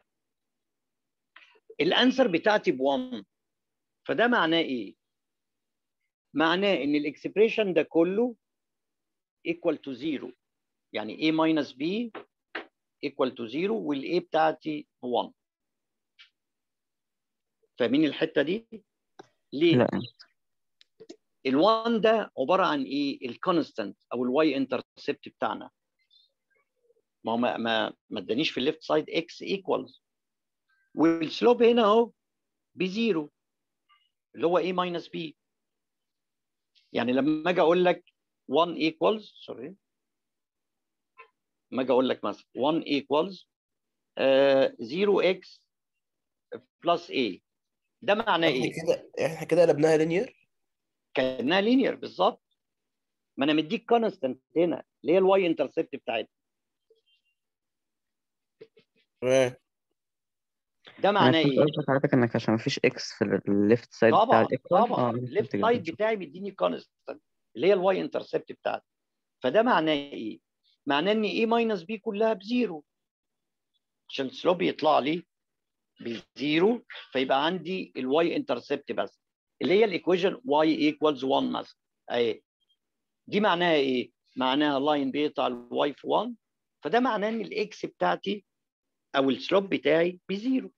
الانسر بتاعتي ب 1 فده معناه ايه؟ معناه ان الاكسبريشن ده كله equal to 0 يعني a minus b equal to 0 والاي بتاعتي 1 فاهمين الحته دي؟ ليه؟ لا ال1 ده عباره عن ايه؟ الكونستانت او الواي انترسبت بتاعنا ما هو ما ما ما ادانيش في الليفت سايد اكس ايكوالز والسلوب هنا اهو بزيرو اللي هو a minus b يعني لما اجي اقول لك 1 equals سوري لما اجي اقول لك مثلا 1 equals uh, 0x plus a ده معناه احنا ايه؟ كده احنا كده قلبناها لينير كانها لينير بالظبط ما انا مديك كونستنت هنا اللي هي الواي انترسبت بتاعتها تمام ده انا معناه فهمت ايه؟ قصدك حضرتك انك عشان مفيش اكس في الليفت سايد بتاع طبعا الايكوال طبعا الليفت سايد بتاعي بيديني كونستنت اللي هي الواي انترسبت بتاعتي فده معناه ايه؟ معناه ان ايه ماينس بي كلها بزيرو عشان السلوب يطلع لي بزيرو فيبقى عندي الواي انترسبت بس اللي هي الايكويشن واي ايكوالز 1 مثلا اهي دي معناها ايه؟ معناها لاين بيقطع الواي في 1 فده معناه ان الاكس بتاعتي او السلوب بتاعي بزيرو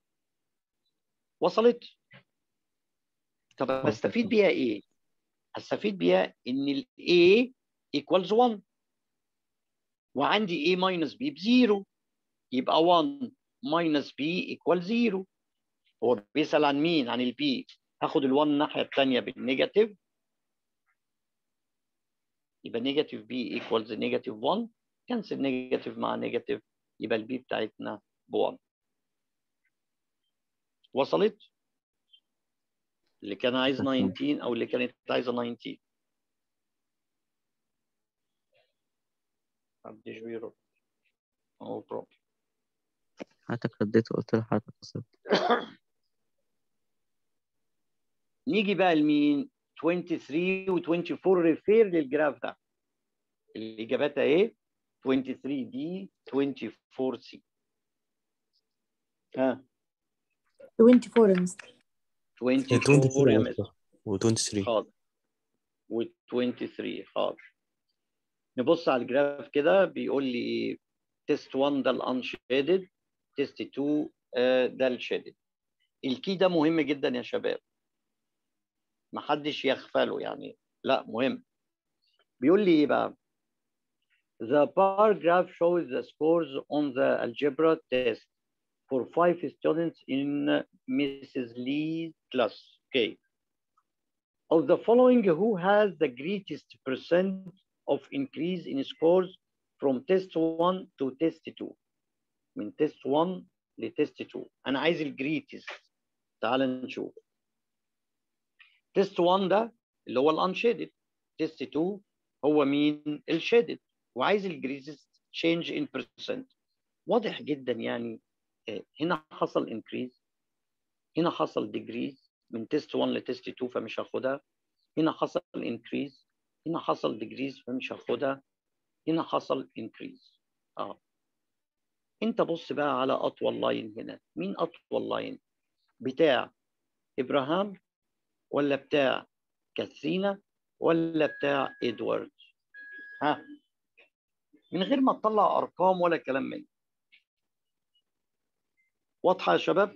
وصلت؟ طب بستفيد بيها ايه؟ هستفيد بيها ان ال A equals 1 وعندي A minus B بزيرو يبقى 1 minus B equals 0 هو بيسأل عن مين؟ عن ال B هاخد ال 1 الناحية الثانية بالنيجاتيف يبقى نيجاتيف B equals نيجاتيف 1 كنسل نيجاتيف مع نيجاتيف يبقى ال B بتاعتنا ب 1 وصلت؟ اللي كان عايز 19 او اللي كانت عايزه 19 محدش بيرد نو بروبلم حضرتك رديت وقلت له حضرتك وصلت نيجي بقى لمين 23 و 24 ريفير للجراف ده الاجابات اهي 23 دي 24 سي ها 24 يا مستر 24 يا مستر و 23 حاضر و 23 حاضر نبص على الجراف كده بيقول لي تيست 1 ده الانشيدد تيست 2 آه، ده الشيدد الكي ده مهم جدا يا شباب محدش يغفله يعني لا مهم بيقول لي ايه بقى The bar graph shows the scores on the algebra test for five students in Mrs. Lee's class. Okay. Of the following, who has the greatest percent of increase in scores from test 1 to test 2 من test 1 لتست 2 انا عايز الجريتست تعال نشوف تيست 1 ده اللي هو الانشيدد تيست 2 هو مين الشيدد وعايز الجريزز تشينج ان بيرسنت واضح جدا يعني آه، هنا حصل انكريز هنا حصل ديجريز من تيست 1 لتيست 2 فمش هاخدها هنا حصل انكريز هنا حصل ديجريز فمش هاخدها هنا حصل انكريز اه انت بص بقى على اطول لاين هنا مين اطول لاين بتاع ابراهام ولا بتاع كاترينا ولا بتاع ادوارد ها من غير ما تطلع ارقام ولا كلام من ده. واضحه يا شباب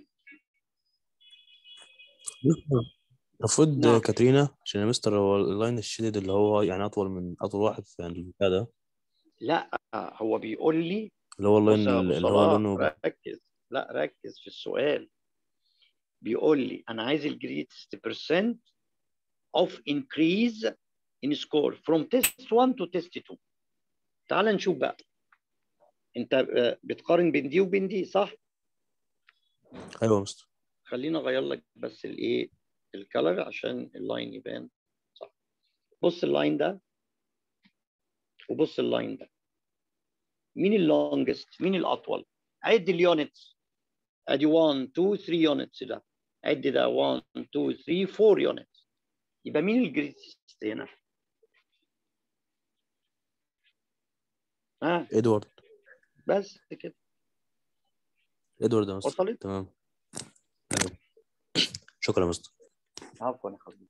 المفروض نعم. كاترينا عشان يا مستر هو اللاين الشديد اللي هو يعني اطول من اطول واحد في البتاع ده لا هو بيقول لي اللي هو بص اللاين يا ابو اللي هو صلاح لونه ركز لا ركز في السؤال بيقول لي انا عايز الجريتست percent of increase in score from test 1 to test 2 تعال نشوف بقى انت آه، بتقارن بين دي وبين دي صح ايوه يا مستر خليني اغير لك بس الايه الكلر عشان اللاين يبان صح بص اللاين ده وبص اللاين ده مين اللونجست مين الاطول عد اليونتس ادي 1 2 3 يونتس ده عد ده 1 2 3 4 يونتس يبقى مين الجريتست هنا ها ادوارد بس كده ادوارد يا مستر وصلت تمام أيوة. شكرا يا مستر عفوا يا حبيبي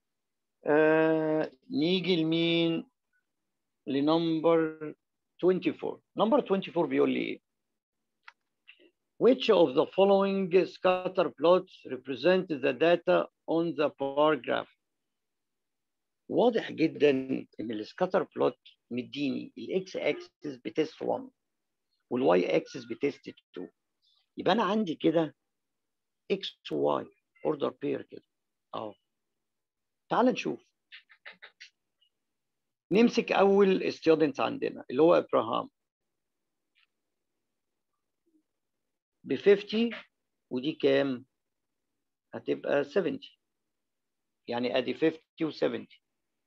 آه نيجي لمين لنمبر 24 نمبر 24 بيقول لي ايه Which of the following scatter plots represent the data on the bar graph? واضح جدا ان السكاتر بلوت مديني الاكس اكسس بتست 1 والواي اكسس بتست 2 يبقى انا عندي كده اكس واي اوردر بير كده اه تعال نشوف نمسك اول ستودنت عندنا اللي هو ابراهام ب 50 ودي كام؟ هتبقى 70 يعني ادي 50 و70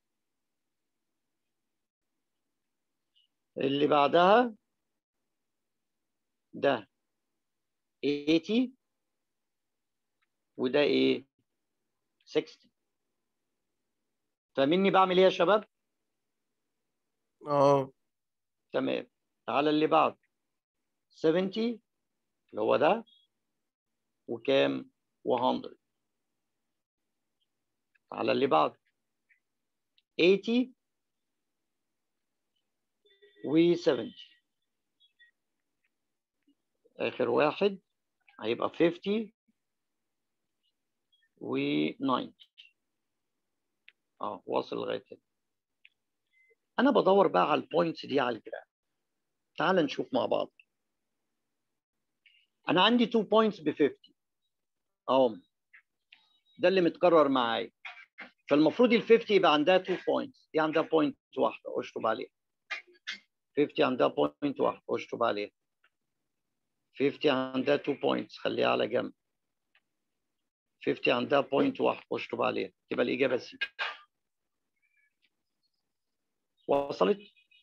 اللي بعدها ده 80 وده ايه 60 فاهميني بعمل ايه يا شباب اه تمام تعالى اللي بعد 70 اللي هو ده وكام و100 تعالى اللي بعد 80 و70 آخر واحد هيبقى 50 و 90 اه واصل لغاية هنا أنا بدور بقى على البوينتس دي على الجراف تعال نشوف مع بعض أنا عندي 2 بوينتس ب 50 أهو ده اللي متكرر معايا فالمفروض ال 50 يبقى عندها 2 بوينتس دي عندها بوينت واحدة أشطب عليها 50 عندها بوينت واحدة أشطب عليها 50 عندها 2 بوينتس خليها على جنب 50 عندها بوينت واحد اشطب عليها تبقى الإجابة سي وصلت؟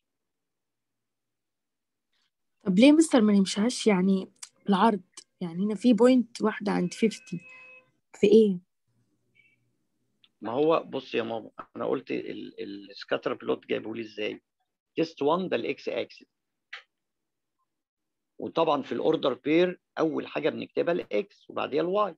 طب ليه مستر ما نمشيهاش يعني بالعرض يعني هنا في بوينت واحدة عند 50 في ايه؟ ما هو بص يا ماما أنا قلت السكاتر بلوت جايبه لي إزاي؟ تيست 1 ده الإكس أكسس وطبعا في الأوردر بير أول حاجة بنكتبها الإكس وبعديها الواي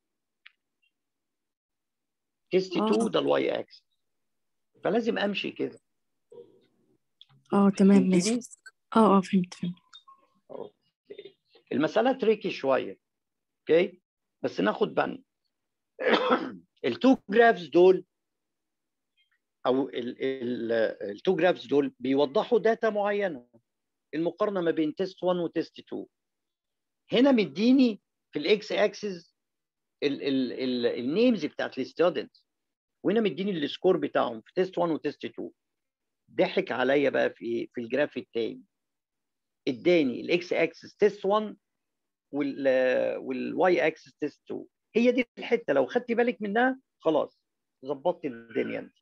تيست آه. 2 ده الواي أكسس فلازم أمشي كده اه تمام فهمتني؟ ماشي اه اه فهمت فهمت أوكي. المسألة تريكي شوية اوكي بس ناخد بالنا التو جرافز دول او التو جرافز دول بيوضحوا داتا معينة المقارنة ما بين تيست 1 وتيست 2 هنا مديني في الاكس اكسس النيمز بتاعت الستودنت وهنا مديني السكور بتاعهم في تيست 1 وتيست 2 ضحك عليا بقى في ايه في الجراف التاني اداني الاكس اكسس تيست 1 وال والواي اكسس تيست 2 هي دي الحته لو خدت بالك منها خلاص ظبطت الدنيا انت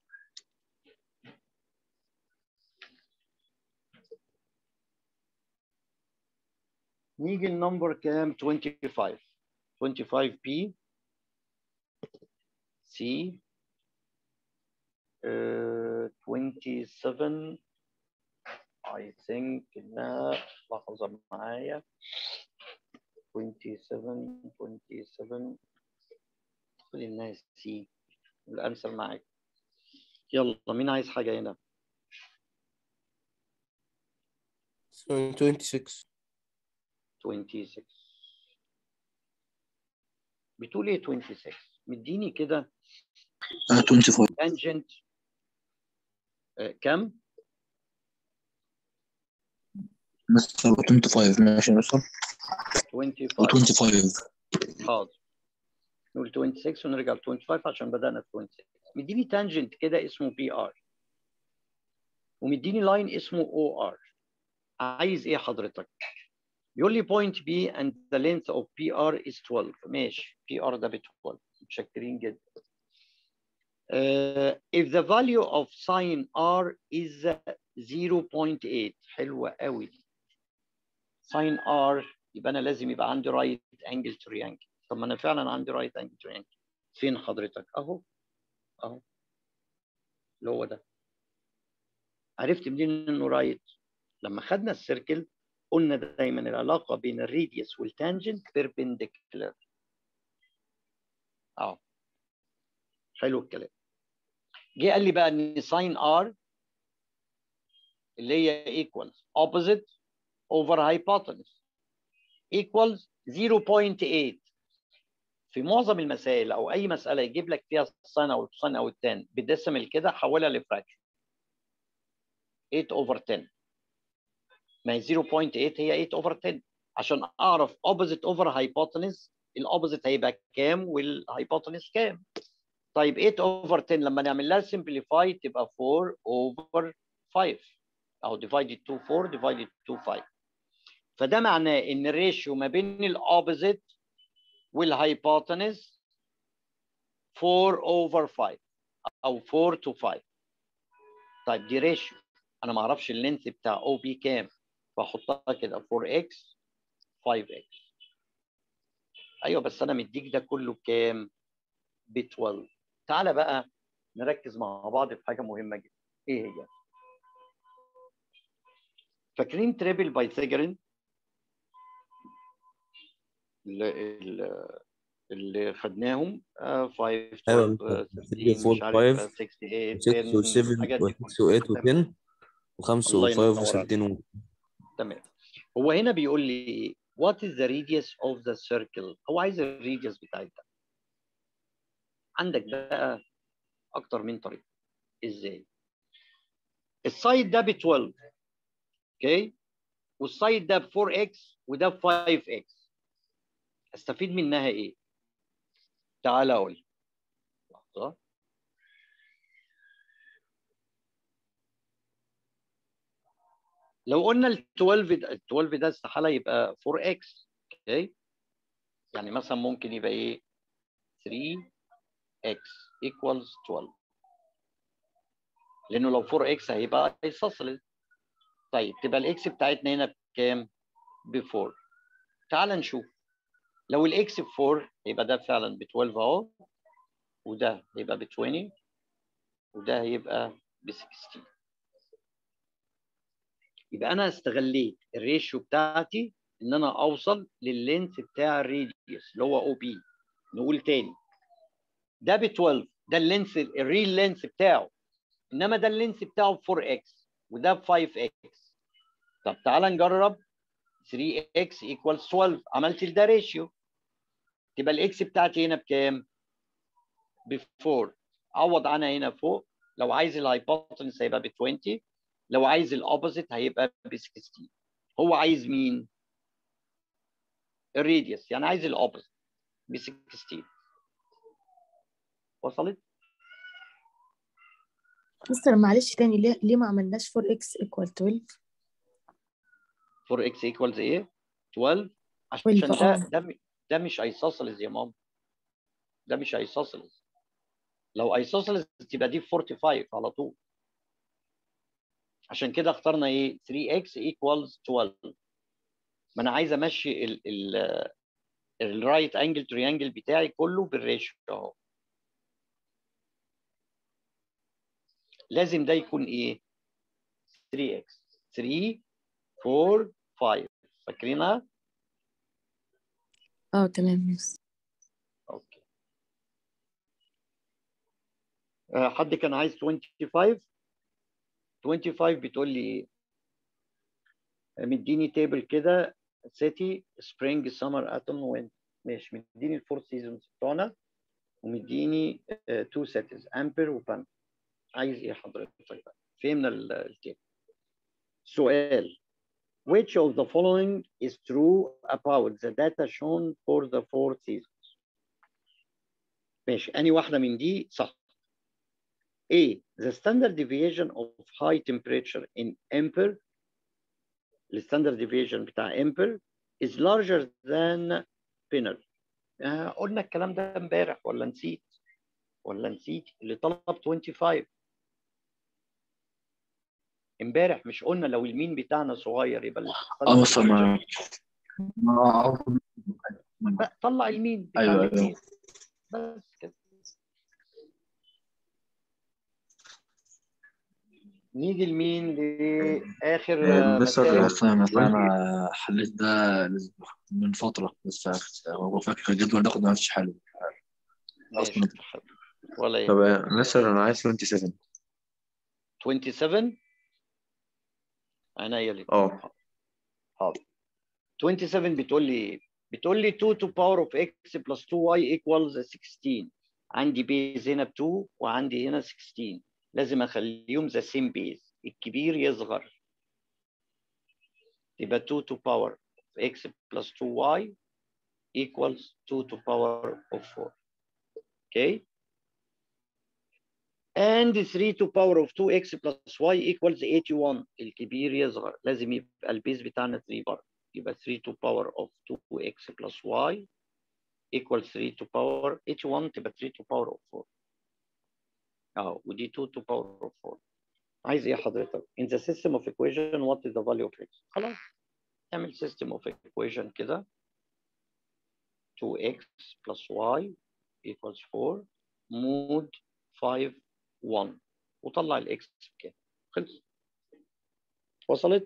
نيجي النمبر كام 25 25 بي سي 27 I think انها لحظة معايا 27 27 خلي الناس سي الانسر معاك يلا مين عايز حاجة هنا 26 26 بتقول ايه 26 مديني كده 25 تانجنت كم مستر 25 ماشي مستر 25 و25 حاضر نقول 26 ونرجع ل 25 عشان بدأنا في 26 مديني تانجنت كده اسمه بي ار ومديني لاين اسمه او ار عايز ايه حضرتك؟ بيقول لي point B and the length of PR is 12 ماشي PR ده ب 12 متشكرين جدا Uh, if the value of sin R is 0.8 حلوة قوي دي sin R يبقى أنا لازم يبقى عندي right angle triangle طب ما أنا فعلا عندي right angle triangle فين حضرتك؟ أهو أهو اللي هو ده عرفت منين إنه right لما خدنا السيركل قلنا دايما العلاقة بين الراديوس والتانجنت بيربنديكولار اه حلو الكلام جه قال لي بقى ان ساين ار اللي هي ايكوالز opposite over hypotenuse equals 0.8 في معظم المسائل او اي مساله يجيب لك فيها الساين او الساين او التان بالديسيمال كده حولها لفراكشن 8 over 10 ما هي 0.8 هي 8 over 10 عشان اعرف opposite over hypotenuse الاوبوزيت هيبقى كام والهايبوتنس كام طيب 8 over 10 لما نعمل لها simplify تبقى 4 over 5 او divided to 4 divided to 5 فده معناه ان الريشيو ما بين الاوبوزيت والهايبوتنس 4 over 5 او 4 to 5 طيب دي ريشيو انا ما اعرفش اللينث بتاع او بي كام فاحطها كده 4x 5x ايوه بس انا مديك ده كله بكام؟ ب 12 تعالى بقى نركز مع بعض في حاجه مهمه جدا ايه هي؟ فاكرين تريبل بايثاجورين اللي, اللي- اللي خدناهم آه، 5 ايوه 12 3 13 مش 4 عارف 5 68 6 10 و7 الحاجات دي و6 و8 كلها. و10 و5 الله و5 ينور عليك. و17 تمام هو هنا بيقول لي what is the radius of the circle هو عايز الريديوس بتاع ده عندك بقى اكتر من طريقه ازاي السايد ده ب 12 اوكي والسايد ده ب 4x وده ب 5x استفيد منها ايه تعال اقول لحظه لو قلنا ال 12 ده- ال 12 ده استحاله يبقى 4x اوكي يعني مثلا ممكن يبقى ايه 3x equals 12 لانه لو 4x هيبقى isosceles طيب تبقى الاكس بتاعتنا هنا بكام؟ ب 4 تعال نشوف لو الاكس ب 4 يبقى ده فعلا ب 12 اهو وده هيبقى ب 20 وده هيبقى ب 16 يبقى انا استغليت الريشيو بتاعتي ان انا اوصل لللينث بتاع الراديوس اللي هو او بي نقول تاني ده ب 12 ده اللينث الريل لينث بتاعه انما ده اللينث بتاعه ب 4x وده ب 5x طب تعالى نجرب 3x equals 12 عملت ده ريشيو تبقى الاكس بتاعتي هنا بكام؟ ب 4 عوض عنها هنا فوق لو عايز الهايبوتنس هيبقى ب 20 لو عايز الاوبوزيت هيبقى ب 16 هو عايز مين؟ الراديوس يعني عايز الاوبوزيت ب 16 وصلت؟ مستر معلش تاني ليه ليه ما عملناش 4x equal 12 4x equals ايه؟ 12 عشان 12 ده اه ده م- ده مش ايسوسيلز يا ماما ده مش ايسوسيلز لو ايسوسيلس تبقى دي 45 على طول عشان كده اخترنا ايه 3x equals 12 ما انا عايز امشي ال ال الرايت انجل تريانجل بتاعي كله بالريشيو اهو لازم ده يكون ايه 3x 3 4 5 فاكرينها اه تمام مس اوكي آه، حد كان عايز 25 25 بتقول لي ايه مديني تيبل كده سيتي سبرينج سمر اتوم وين ماشي مديني الفور سيزونز بتوعنا ومديني تو سيتيز امبر وبان عايز ايه حضرتك بقى فهمنا ال- التيبل سؤال which of the following is true about the data shown for the four seasons ماشي أني واحدة من دي صح A the standard deviation of high temperature in ampere the standard deviation بتاع ampere is larger than pinner آه قلنا الكلام ده امبارح ولا نسيت ولا نسيت اللي طلب 25 امبارح مش قلنا لو المين بتاعنا صغير يبقى ال اه مستر ما ما بقى طلع المين بتاع أيوة، أيوة. الاتنين. بس كده نيجي لمين لاخر آه، مستر مسائل اصلا انا أنا حليت ده من فترة بس هو فاكر الجدول ناخد ما عرفتش حله ماشي ولا طب ايه آه، مستر انا عايز 27 27 عينيا ليك اه حاضر 27 بتقول لي ايه؟ بتقول لي 2 to power of x plus 2y equals 16 عندي بيز هنا ب 2 وعندي هنا 16 لازم اخليهم ذا سيم بيز الكبير يصغر يبقى 2 to power of x plus 2y equals 2 to power of 4 okay and 3 to power of 2x plus y equals 81 الكبير يصغر لازم يبقى البيز بتاعنا 3 برضه يبقى 3 to power of 2x plus y equals 3 to power 81 تبقى 3 to power of 4 اهو ودي 2 to power of 4 عايز ايه حضرتك؟ In the system of equation what is the value of x؟ خلاص اعمل system of equation كده 2x plus y equals 4 مود 5 1 وطلع الاكس بكام خلص وصلت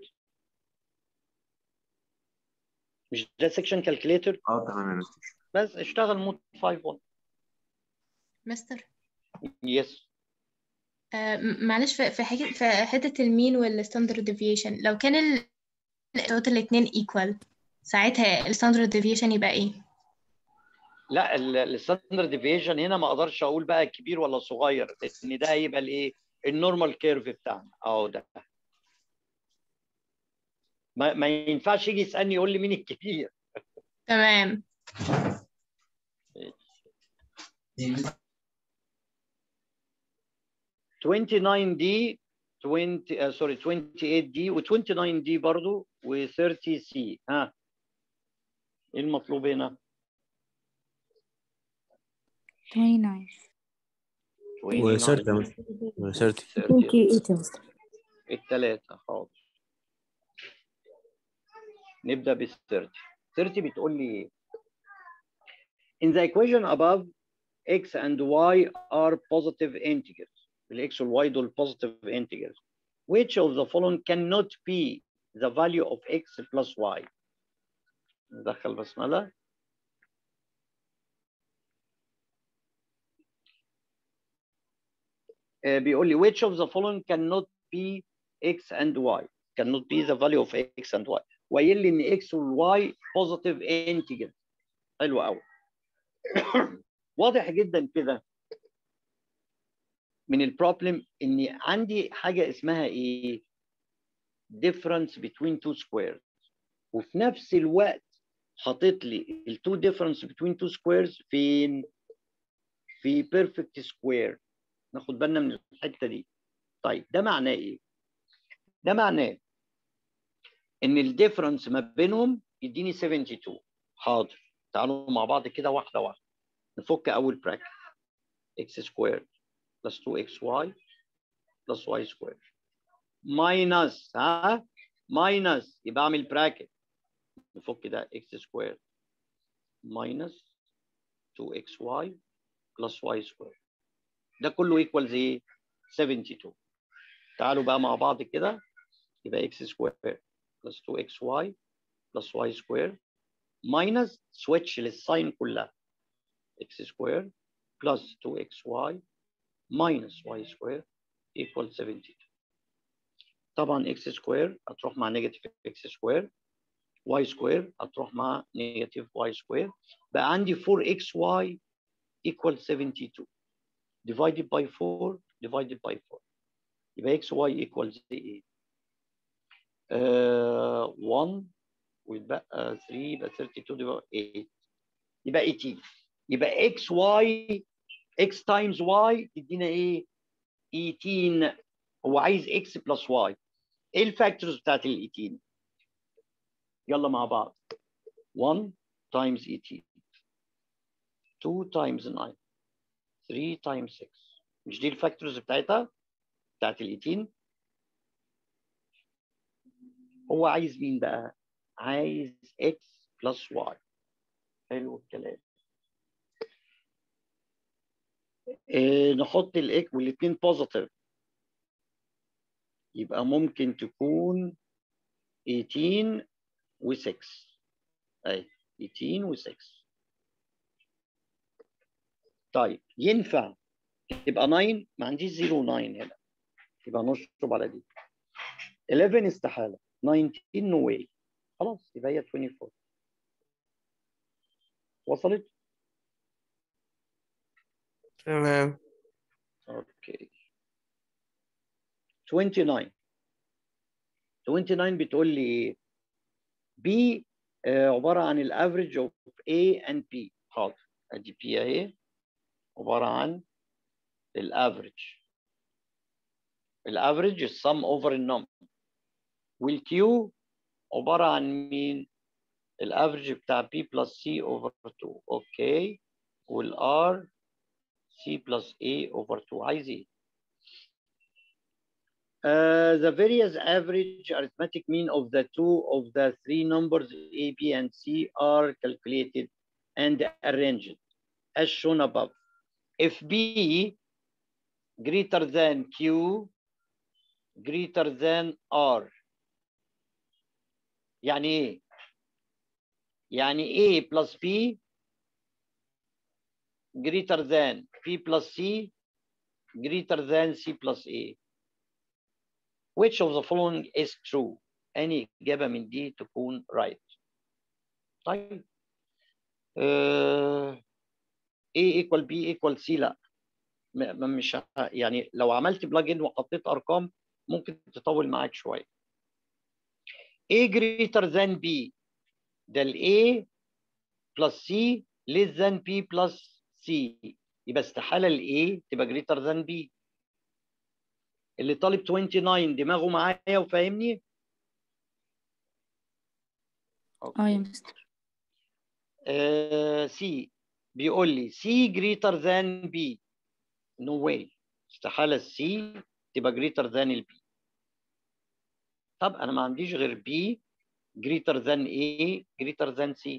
مش ده سكشن كالكوليتر اه تمام يا مستر بس اشتغل مود 5 1 مستر يس آه م- معلش في في حاجة في حتة المين والستاندرد ديفيشن لو كان ال الإجابات الاتنين ايكوال ساعتها الستاندرد ديفيشن يبقى ايه؟ لا الستاندرد ديفيشن هنا ما اقدرش اقول بقى كبير ولا صغير لان ده هيبقى الايه النورمال كيرف بتاعنا اهو ده ما, ما ينفعش يجي يسالني يقول لي مين الكبير تمام 29 دي 20 آه سوري 28 دي و29 دي برضو و30 سي ها ايه المطلوب هنا 29 وسرت يا مستر وسرت 28 يا مستر الثلاثة حاضر نبدأ بال 30 30 بتقول لي ايه؟ In the equation above x and y are positive integers ال x وال y دول positive integers which of the following cannot be the value of x plus y ندخل بسملة آه، بيقول لي which of the following cannot be x and y cannot be the value of x and y وقايل لي ان x وال y positive integer حلو قوي واضح جدا كده من البروبلم اني عندي حاجه اسمها ايه difference between two squares وفي نفس الوقت حاطط لي ال two difference between two squares فين في perfect square ناخد بالنا من الحته دي طيب ده معناه ايه ده معناه ان الديفرنس ما بينهم يديني 72 حاضر تعالوا مع بعض كده واحده واحده نفك اول براكت اكس سكوير plus 2xy plus y square minus ها minus يبقى اعمل براكت نفك ده x square minus 2xy plus y square ده كله equals ايه 72 تعالوا بقى مع بعض كده يبقى x square plus 2xy plus y square minus switch للساين كلها x square plus 2xy minus y square equals 72 طبعا x square هتروح مع negative x square y square هتروح مع negative y square بقى عندي 4xy equals 72 divided by 4 divided by 4 يبقى xy equals ايه؟ uh, 1 ويتبقى 3 يبقى 32 يبقى 8 يبقى 18 يبقى x y x times y تدينا ايه؟ 18 هو عايز x plus y ايه الفاكتورز بتاعت ال 18 يلا مع بعض 1 times 18 2 times 9 3 times 6 مش دي الفاكتورز بتاعتها بتاعت ال 18 هو عايز مين بقى عايز x plus y حلو الكلام إيه نحط الاك والاثنين بوزيتيف يبقى ممكن تكون 18 و6 اهي 18 و6 طيب ينفع يبقى 9 ما عنديش 0 9 هنا يبقى نشطب على دي 11 استحاله 19 نو واي خلاص يبقى هي 24 وصلت؟ تمام اوكي 29 29 بتقول لي ايه؟ B آه، عباره عن الافريج اوف A and B حاضر ادي B اهي عباره عن الافريج الافريج السم اوفر النمبر والكيو عباره عن مين؟ الافريج بتاع B plus C over 2 اوكي والار C plus A over 2 عايز ايه؟ Uh, the various average arithmetic mean of the two of the three numbers A, B, and C are calculated and arranged as shown above. If B greater than Q greater than R يعني ايه؟ يعني A plus B greater than B plus C greater than C plus A. Which of the following is true? أني إجابة من دي تكون right. طيب. Uh, A equal B equal C لا. م- م- مش ه- يعني لو عملت بلاجن وحطيت أرقام ممكن تطول معاك شوية. A greater than B ده ال A plus C less than B plus C يبقى استحالة ال A تبقى greater than B. اللي طالب 29 دماغه معايا وفاهمني؟ اه يا مستر آه سي بيقول لي سي جريتر ذان بي نو واي استحالة السي تبقى جريتر ذان البي طب انا ما عنديش غير بي جريتر ذان ايه جريتر ذان سي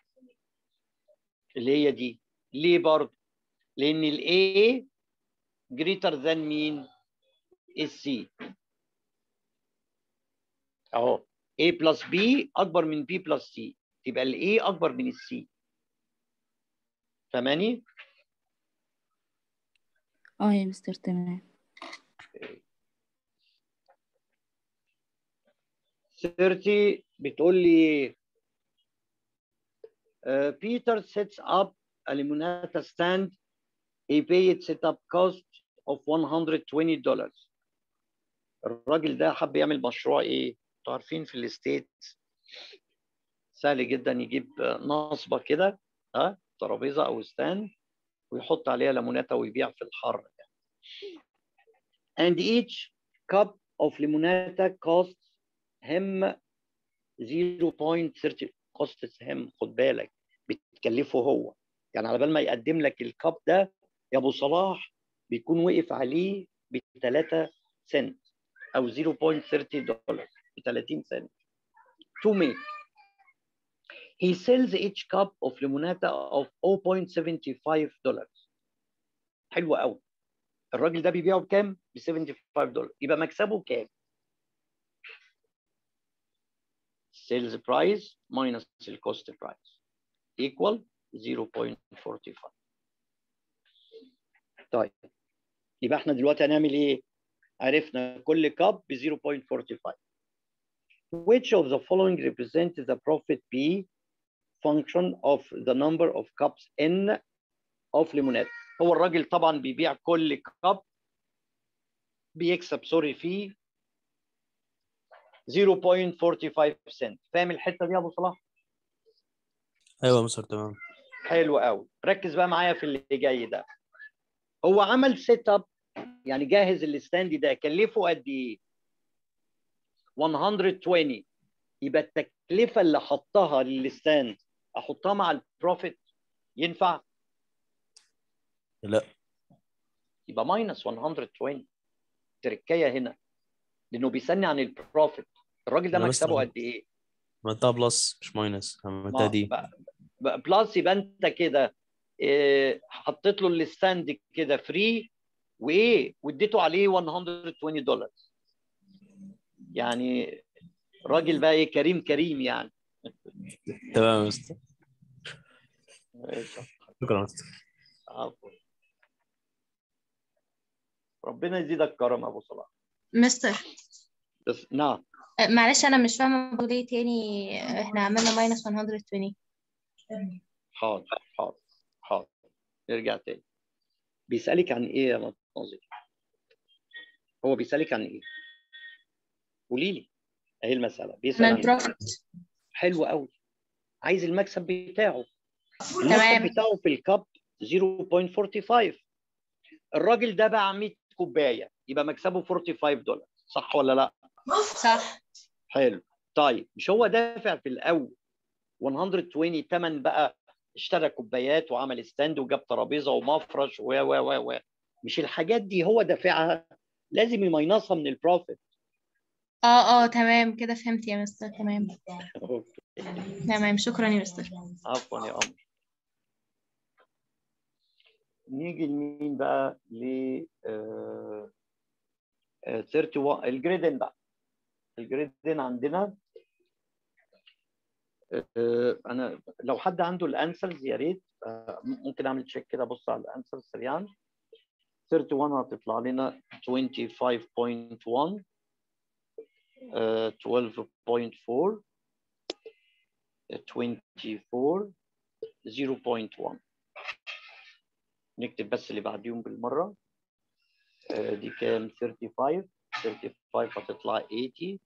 اللي هي دي ليه برضه لان الاي جريتر ذان مين السي اهو A بلس B اكبر من B بلس C تبقى ال A اكبر من ال C فاهماني؟ اه يا مستر تمام 30 بتقول لي uh, Peter sets up a limonata stand he paid setup cost of 120 dollars الراجل ده حب يعمل مشروع ايه؟ انتوا عارفين في الستيت سهل جدا يجيب نصبه كده ها ترابيزه او ستاند ويحط عليها ليموناتا ويبيع في الحر and each cup of limonata costs him 0.30 costs him خد بالك بتكلفه هو يعني على بال ما يقدم لك الكاب ده يا ابو صلاح بيكون وقف عليه ب 3 سنت او 0.30 دولار ب 30 سنت to make he sells each cup of limonata of 0.75 دولار حلو قوي الراجل ده بيبيعه بكام؟ ب 75 دولار يبقى مكسبه كام؟ sales price minus the cost price equal 0.45 طيب يبقى احنا دلوقتي هنعمل ايه؟ عرفنا كل كاب ب 0.45 Which of the following represents the profit P function of the number of cups N of lemonade هو الراجل طبعا بيبيع كل كاب بيكسب سوري فيه 0.45 سنت فاهم الحته دي يا ابو صلاح؟ ايوه يا مستر تمام حلو قوي ركز بقى معايا في اللي جاي ده هو عمل سيت اب يعني جاهز الستاند ده كلفه قد ايه 120 يبقى التكلفه اللي حطها للستاند احطها مع البروفيت ينفع لا يبقى ماينس 120 تركية هنا لانه بيسني عن البروفيت الراجل ده أنا مكسبه مثلاً- قد ايه عملتها بلس مش ماينس عملتها ما- دي بقى- بقى بلس يبقى انت كده إيه، حطيت له الستاند كده فري وايه واديته عليه 120 دولار يعني راجل بقى ايه كريم كريم يعني تمام يا مستر ماشي. شكرا يا مستر عفوا ربنا يزيدك كرم يا ابو صلاح مستر بس نعم آه، معلش انا مش فاهمه بقول ايه تاني آه، احنا عملنا ماينس 120 حاضر حاضر حاضر نرجع تاني بيسألك عن ايه يا ناظر هو بيسألك عن ايه قولي لي اهي المسألة بيسأل انا عن إيه؟ البروفيت حلو قوي عايز المكسب بتاعه تمام. المكسب بتاعه في الكاب 0.45 الراجل ده باع 100 كوبايه يبقى مكسبه 45 دولار صح ولا لا صح حلو طيب مش هو دافع في الاول 120 تمن بقى اشترى كوبايات وعمل ستاند وجاب ترابيزه ومفرش و و و و مش الحاجات دي هو دافعها لازم يمينصها من البروفيت اه اه تمام كده فهمت يا مستر تمام أوكي. تمام شكرا يا مستر عفوا يا قمر نيجي لمين بقى ل آه، آه، 31 الجريدن بقى الجريدن عندنا آه، انا لو حد عنده الانسرز يا ريت آه، ممكن اعمل تشيك كده ابص على الانسرز سريعا 31 هتطلع لنا 25.1 آه، 12.4 24 0.1 نكتب بس اللي بعديهم بالمرة آه، دي كام 35 35 هتطلع 80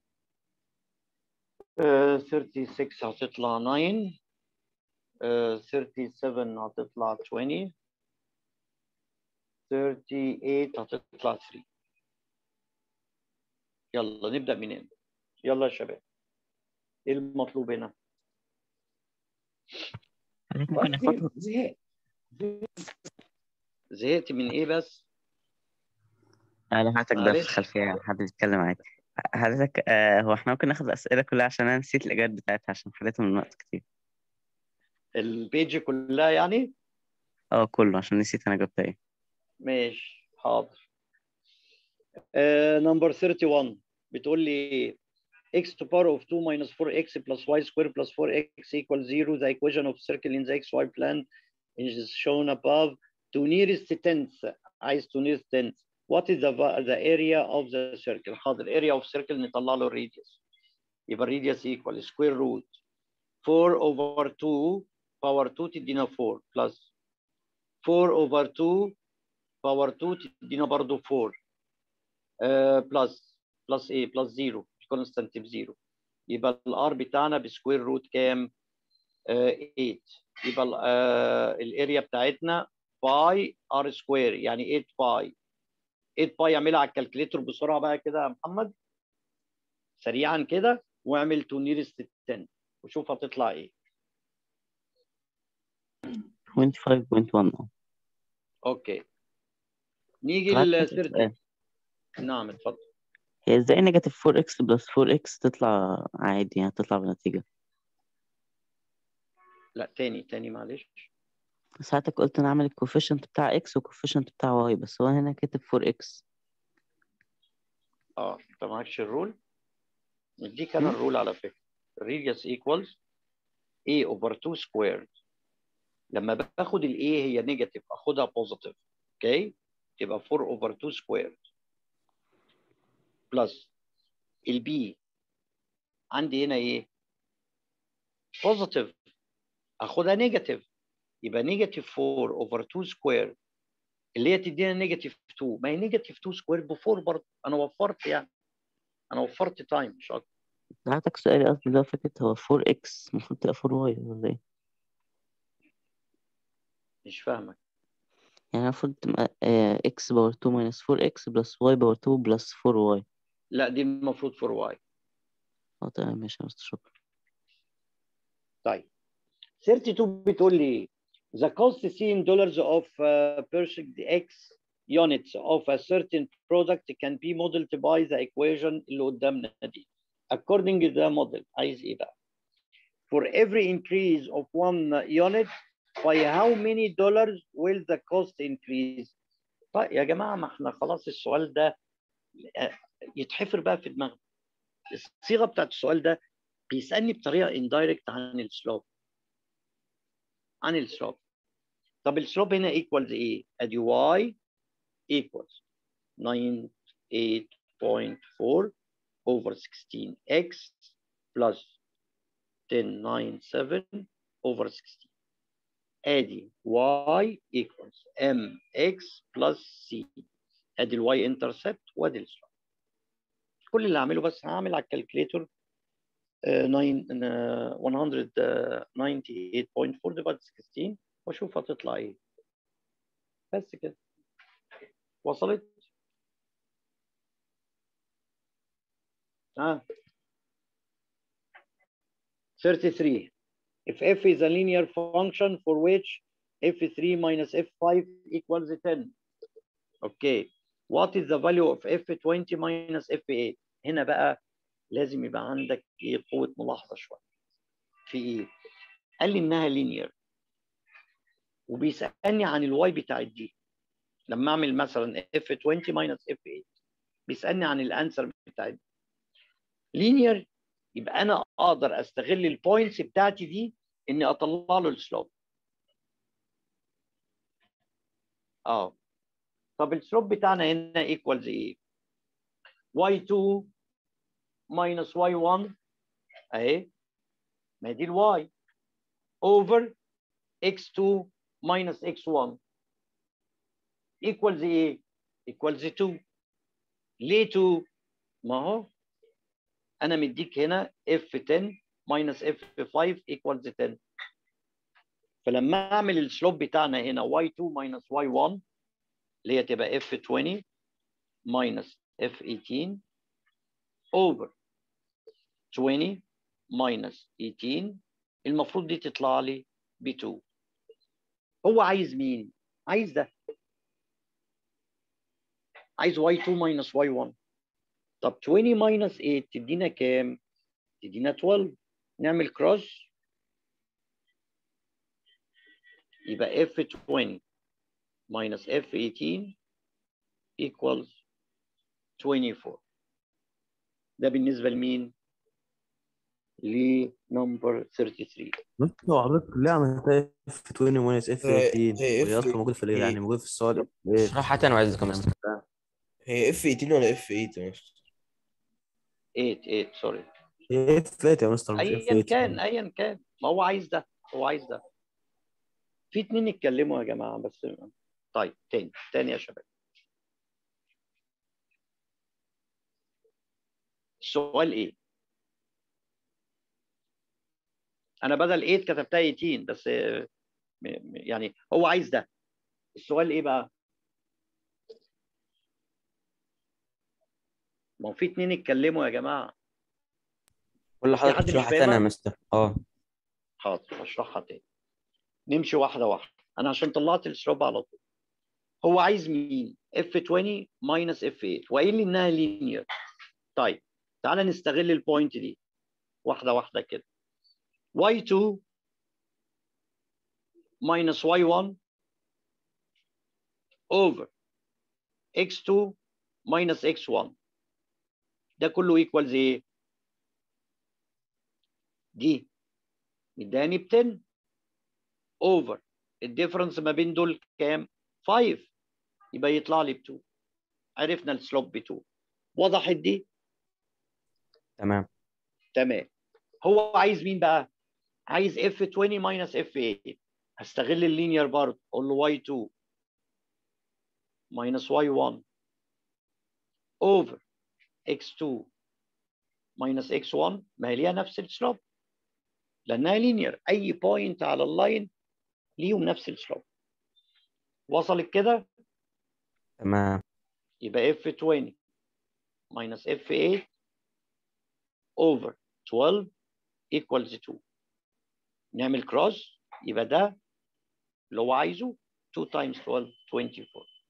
آه، 36 هتطلع 9 آه، 37 هتطلع 20 38 هتطلع 3 يلا نبدأ من هنا يلا يا شباب ايه المطلوب هنا؟ حضرتك ممكن اخد زهقت زهقت من ايه بس؟ انا حضرتك ده في معلش. الخلفية حد بيتكلم عادي حضرتك آه هو احنا ممكن ناخد الأسئلة كلها عشان أنا نسيت الإجابات بتاعتها عشان حليتها من وقت كتير البيج كلها يعني؟ اه كله عشان نسيت أنا جبت إيه ماشي حاضر نمبر 31 بتقول لي x to power of 2 minus 4x plus y square plus 4x equals 0 the equation of circle in the xy plane is shown above to nearest tenth عايز to nearest tenth what is the, va- the area of the circle حاضر area of circle نطلع له radius يبقى radius equal square root 4 over 2 power 2 تدينا 4 plus 4 over 2 باور 2 تدينا برضو 4 بلس بلس ايه بلس 0 كونستانت بزيرو يبقى الار بتاعنا بسكوير روت كام؟ 8 يبقى الاريا بتاعتنا باي ار سكوير يعني 8 باي 8 باي اعملها على الكالكليتر بسرعه بقى كده يا محمد سريعا كده واعمل تو نيرست 10 وشوف هتطلع ايه 25.1 اه اوكي نيجي طلعت ل نفس 30 السؤال. نعم اتفضل هي ازاي نيجاتيف 4 اكس بلس 4 اكس تطلع عادي يعني تطلع بنتيجة لا تاني تاني معلش ساعتك قلت نعمل الكوفيشنت بتاع اكس والكوفيشنت بتاع واي بس هو هنا كاتب 4 اكس اه انت معكش الرول نديك انا الرول على فكره radius equals a over 2 squared لما باخد ال a هي نيجاتيف اخدها بوزيتيف اوكي تبقى 4 over 2 squared بلس ال b عندي هنا ايه بوزيتيف اخدها نيجاتيف يبقى نيجاتيف 4 over 2 squared اللي هي تدينا نيجاتيف 2 ما هي نيجاتيف 2 سكوير ب 4 برضه انا وفرت يعني انا وفرت تايم مش اكتر ساعتك سؤالي قصدي لو فكرة هو 4 اكس المفروض تبقى 4 واي ولا ايه؟ مش فاهمك يعني المفروض تبقى اكس باور 2 ماينس 4 اكس بلس واي باور 2 بلس 4 واي لا دي المفروض 4 واي اه تمام ماشي يا مستر شكرا طيب 32 بتقول لي the cost seen dollars of uh, purchased X units of a certain product can be modeled by the equation اللي قدامنا دي according to the model عايز ايه بقى for every increase of one unit by how many dollars will the cost increase طيب يا جماعه ما احنا خلاص السؤال ده آه، يتحفر بقى في دماغنا الصيغه بتاعت السؤال ده بيسالني بطريقه indirect عن السلوب عن السلوب طب السلوب هنا equals ايه؟ ادي y equals 98.4 over 16x plus 1097 over 16 ادي y equals mx plus c ادي الواي انترسبت وادي السلوب كل اللي هعمله بس هعمل على الكالكليتور 198.4 divided 16 واشوف هتطلع ايه بس كده وصلت ها 33 if f is a linear function for which f3 minus f5 equals 10 okay what is the value of f20 minus f8 هنا بقى لازم يبقى عندك ايه قوه ملاحظه شويه في ايه قال لي انها لينير وبيسالني عن الواي بتاعت دي لما اعمل مثلا f20 minus f8 بيسالني عن الانسر بتاعت دي لينير يبقى انا اقدر استغل البوينتس بتاعتي دي اني اطلع له السلوب اه طب السلوب بتاعنا هنا ايكوالز ايه y2 minus y1 اهي ما هي دي الواي over x2 minus x1 equals ايه equals 2 ليه 2 ما هو انا مديك هنا f10 minus f5 equals 10 فلما اعمل السلوب بتاعنا هنا y2 minus y1 اللي هي تبقى f20 minus f18 over 20 minus 18 المفروض دي تطلع لي ب 2 هو عايز مين؟ عايز ده عايز y2 minus y1 طب 20 minus 8 تدينا كام؟ تدينا 12 نعمل كروس يبقى f20 minus f18 equals 24 ده بالنسبة لمين؟ لنمبر 33 بص هو حضرتك ليه عملتها اف 20 ماينس اف هي 18 هي وهي اف اصلا موجود في ال- يعني موجود في السؤال ايه اشرحها تاني وعايز كمان هي اف 18 ولا اف 8 يا مستر 8 8 سوري هي اف 8 يا مستر مش اف ايا 8 كان ايا كان ما هو عايز ده هو عايز ده في اتنين اتكلموا يا جماعة بس طيب تاني تاني يا شباب السؤال ايه؟ انا بدل 8 كتبتها 18 بس آه، م- م- يعني هو عايز ده السؤال ايه بقى؟ ما هو في اتنين اتكلموا يا جماعة كل في حضرتك حد مش تشرحها تاني يا فاهمها؟ مستر اه حاضر هشرحها تاني نمشي واحدة واحدة أنا عشان طلعت السلوب على طول هو عايز مين F20 minus F8 وقايل لي انها linear طيب تعالى نستغل البوينت دي واحده واحده كده y2 minus y1 over x2 minus x1 ده كله equals ايه دي مداني ب 10 over الديفرنس ما بين دول كام 5 يبقى يطلع لي ب 2 عرفنا السلوب ب 2 وضحت دي تمام تمام هو عايز مين بقى عايز F20 minus F8 هستغل اللينير برضه اقول له Y2 minus Y1 over X2 minus X1 ما هي ليها نفس السلوب لانها لينير اي بوينت على اللاين ليهم نفس السلوب وصلت كده تمام يبقى F20 minus F8 over 12 equals 2 نعمل كروس يبقى ده اللي هو عايزه 2 times 12 24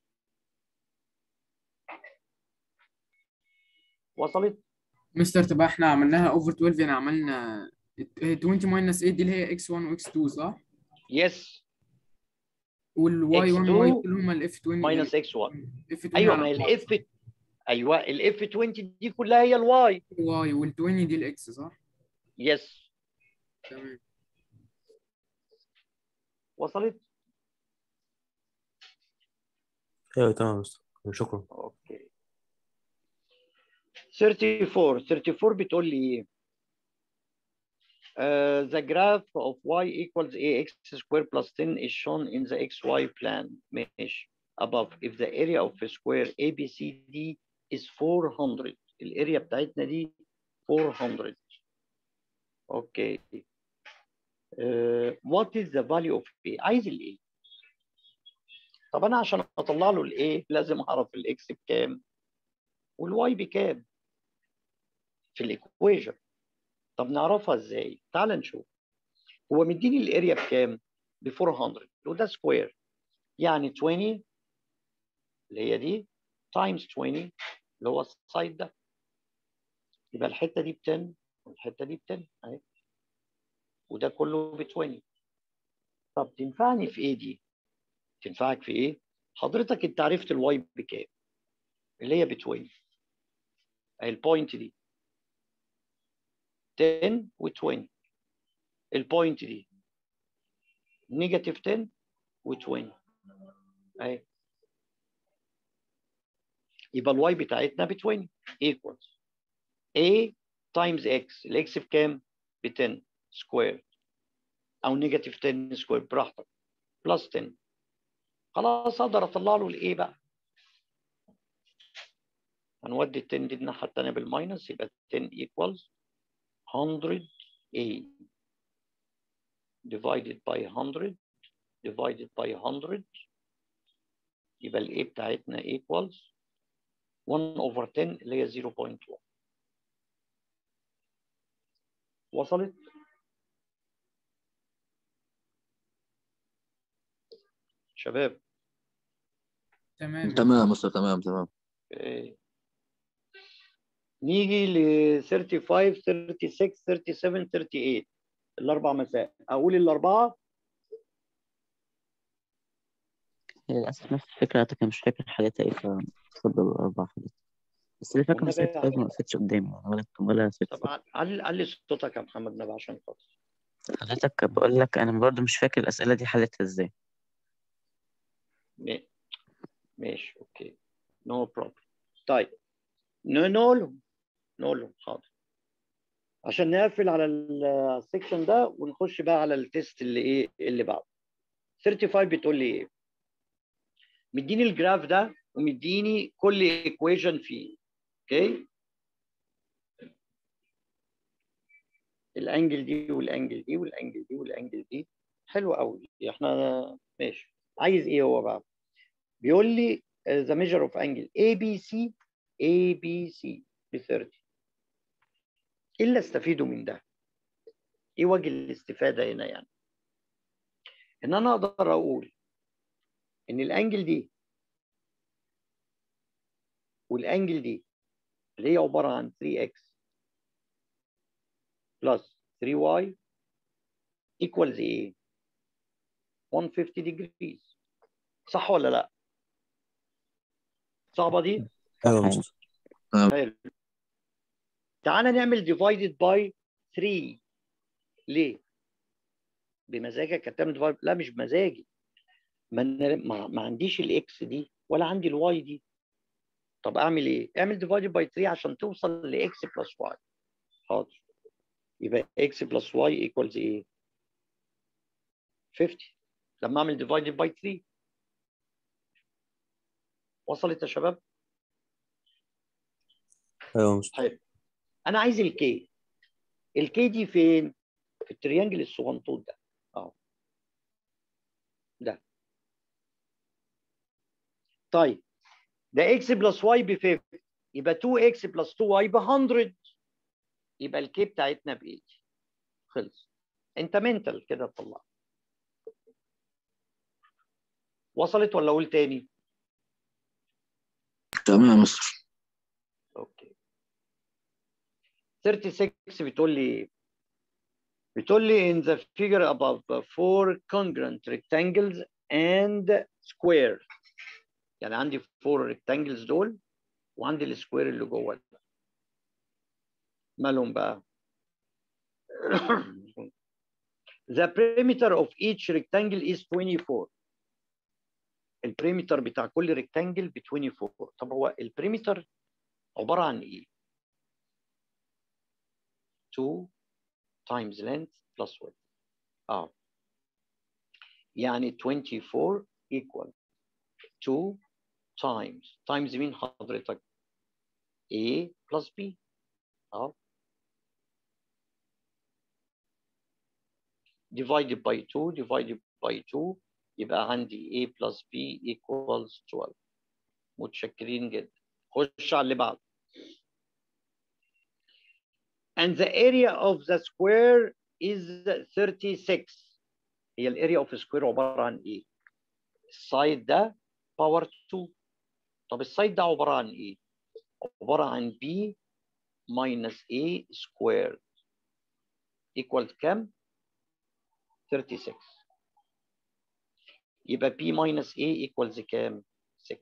وصلت؟ مستر تبقى احنا عملناها اوفر 12 يعني عملنا 20 ماينس 8 دي اللي هي اكس 1 واكس 2 صح؟ يس والواي 1 X2 واي 2 هم الاف 20 minus x1 اف 20 ايوه ما هي الاف ايوه الاف 20 دي كلها هي الواي واي وال 20 دي الاكس صح؟ يس تمام وصلت؟ ايوه تمام يا مستر شكرا اوكي 34 34 بتقول لي ايه؟ Uh, the graph of y equals ax square plus 10 is shown in the xy plan ماشي above if the area of a square ABCD is 400 الاريا بتاعتنا دي 400 اوكي uh, what is the value of a عايز الايه طب انا عشان اطلع له الايه لازم اعرف الاكس بكام والواي بكام في الايكويشن طب نعرفها ازاي تعال نشوف هو مديني الاريا بكام ب 400 وده سكوير يعني 20 اللي هي دي تايمز 20 اللي هو السايد ده يبقى الحته دي ب 10 والحته دي ب 10 اهي وده كله ب 20 طب تنفعني في ايه دي؟ تنفعك في ايه؟ حضرتك انت عرفت الواي بكام؟ اللي هي ب 20 اهي البوينت دي 10 و20 البوينت دي نيجاتيف 10 و20 اهي يبقى الواي بتاعتنا ب 20 equals a times x الاكس بكام؟ ب 10 سكوير او نيجاتيف 10 سكوير براحتك بلس 10 خلاص اقدر اطلع له الايه بقى هنودي ال 10 دي الناحيه الثانيه بالماينس يبقى 10 equals 100a divided by 100 divided by 100 يبقى الايه بتاعتنا equals 1 over 10 اللي هي 0.1 وصلت؟ شباب تمام تمام مستر تمام تمام إيه. نيجي ل 35 36 37 38 الاربع مسائل اقول الاربعه للأسف نفس الفكرة أنا مش فاكر حاجاتها إيه فاتفضل الأربع حاجات بس اللي فاكر والنبي مسألة فايف ما وقفتش قدامي يعني ولا ولا ست طب علي علي صوتك يا محمد نبي عشان خاطر حضرتك بقول لك أنا برضه مش فاكر الأسئلة دي حلتها إزاي م- ماشي اوكي نو بروبلم طيب ن- نقولهم نقولهم حاضر عشان نقفل على السكشن ده ونخش بقى على التيست اللي ايه اللي بعده 35 بتقول لي ايه مديني الجراف ده ومديني كل ايكويشن فيه اوكي الانجل دي والانجل دي والانجل دي والانجل دي حلو قوي احنا ماشي عايز ايه هو بقى بيقول لي uh, the measure of angle ABC ABC ب 30 ايه اللي استفيده من ده؟ ايه وجه الاستفاده هنا يعني؟ ان انا اقدر اقول ان الانجل دي والانجل دي اللي هي عباره عن 3x بلس 3y equals ايه 150 degrees صح ولا لا صعبه دي ايوه يا مستر حلو تعالى نعمل divided by 3 ليه بمزاجك هتعمل divided لا مش بمزاجي ما أنا ما, ما عنديش الاكس دي ولا عندي الواي دي طب اعمل ايه اعمل divided by 3 عشان توصل لاكس بلس واي حاضر يبقى x بلس y equals ايه 50 لما اعمل divided by 3 وصلت يا شباب ايوه يا مستر حلو انا عايز الكي الكي دي فين في التريانجل الصغنطوط ده اهو ده طيب ده x بلس y ب 50 يبقى 2x بلس 2y ب 100 يبقى الكي بتاعتنا ب 80 خلص انت منتال كده طلع وصلت ولا اقول تاني تمام يا مستر اوكي 36 بتقول لي بتقول لي in the figure above four congruent rectangles and square يعني عندي four rectangles دول وعندي السكوير اللي جوه ده مالهم بقى the perimeter of each rectangle is 24 البريمتر بتاع كل ريكتانجل ب 24 طب هو البريمتر عباره عن ايه 2 times length plus width اه يعني 24 equal 2 times times مين حضرتك A plus B اه divided by 2 divided by 2 يبقى عندي A plus B equals 12 متشكرين جدا خش على اللي بعده and the area of the square is 36 هي الاريا اوف سكوير عباره عن ايه؟ السايد ده باور 2 طب السايد ده عباره عن ايه؟ عباره عن B minus A squared equals كام؟ 36 يبقى B minus A equals كام؟ 6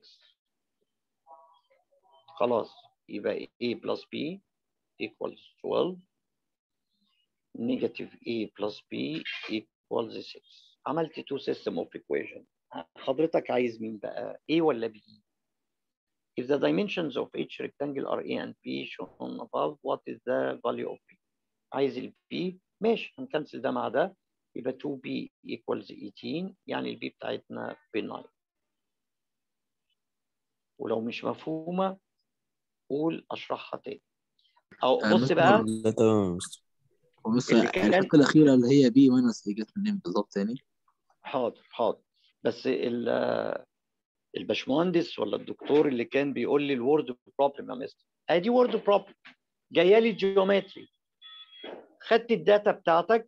خلاص يبقى A plus B equals 12 negative A plus B equals 6 عملت two system of equation حضرتك عايز مين بقى A ولا B if the dimensions of each rectangle are A and B shown above what is the value of B عايز ال B ماشي هنكنسل ده مع ده يبقى 2B equals 18 يعني البي بتاعتنا ب 9 ولو مش مفهومة قول أشرحها تاني أو آه، بص مستر بقى لا تمام يا مستر وبس اللي كان- الحته الاخيره اللي هي بي ماينس ايه جت منين بالظبط تاني حاضر حاضر بس ال- الباشمهندس ولا الدكتور اللي كان بيقول لي الورد بروبلم يا مستر ادي وورد بروبلم جايه لي جيومتري خدت الداتا بتاعتك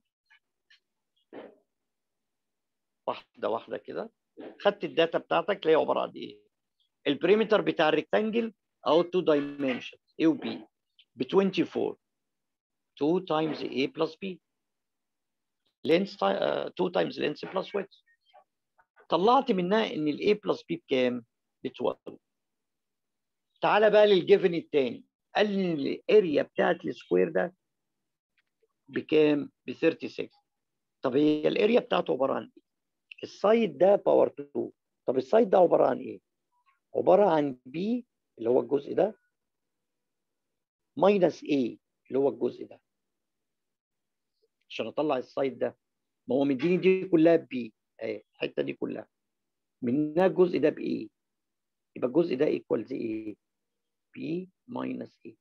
واحده واحده كده خدت الداتا بتاعتك اللي هي عباره عن ايه البريمتر بتاع الريكتانجل او تو دايمنشن A و B ب 24 2 times A plus B length ti- uh, 2 times length plus width طلعت منها ان ال A plus B بكام؟ ب 12 تعالى بقى للجيفن الثاني قال لي ان الاريا بتاعت السكوير ده بكام؟ ب 36 طب هي الاريا بتاعته عباره عن ايه؟ السايد ده باور 2 طب السايد ده عباره عن ايه؟ عباره عن B اللي هو الجزء ده ماينس A اللي هو الجزء ده عشان اطلع السايد ده ما هو مديني دي كلها بي اهي الحته دي كلها منها الجزء ده بايه يبقى الجزء ده ايكوالز ايه بي ماينس ايه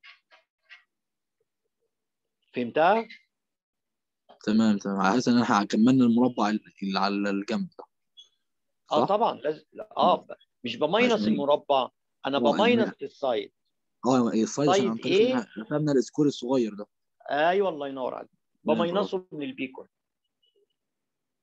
فهمتها تمام تمام على اساس ان احنا كملنا المربع اللي على الجنب ده اه صح؟ طبعا لازم لا، اه مش بماينس عشان- المربع انا هو بماينس إن- السايد اه إيه السايد عشان سايد عن طريق ايه إن إحنا رسمنا السكور الصغير ده ايوه الله ينور عليك تمام، بماينسه من البيكون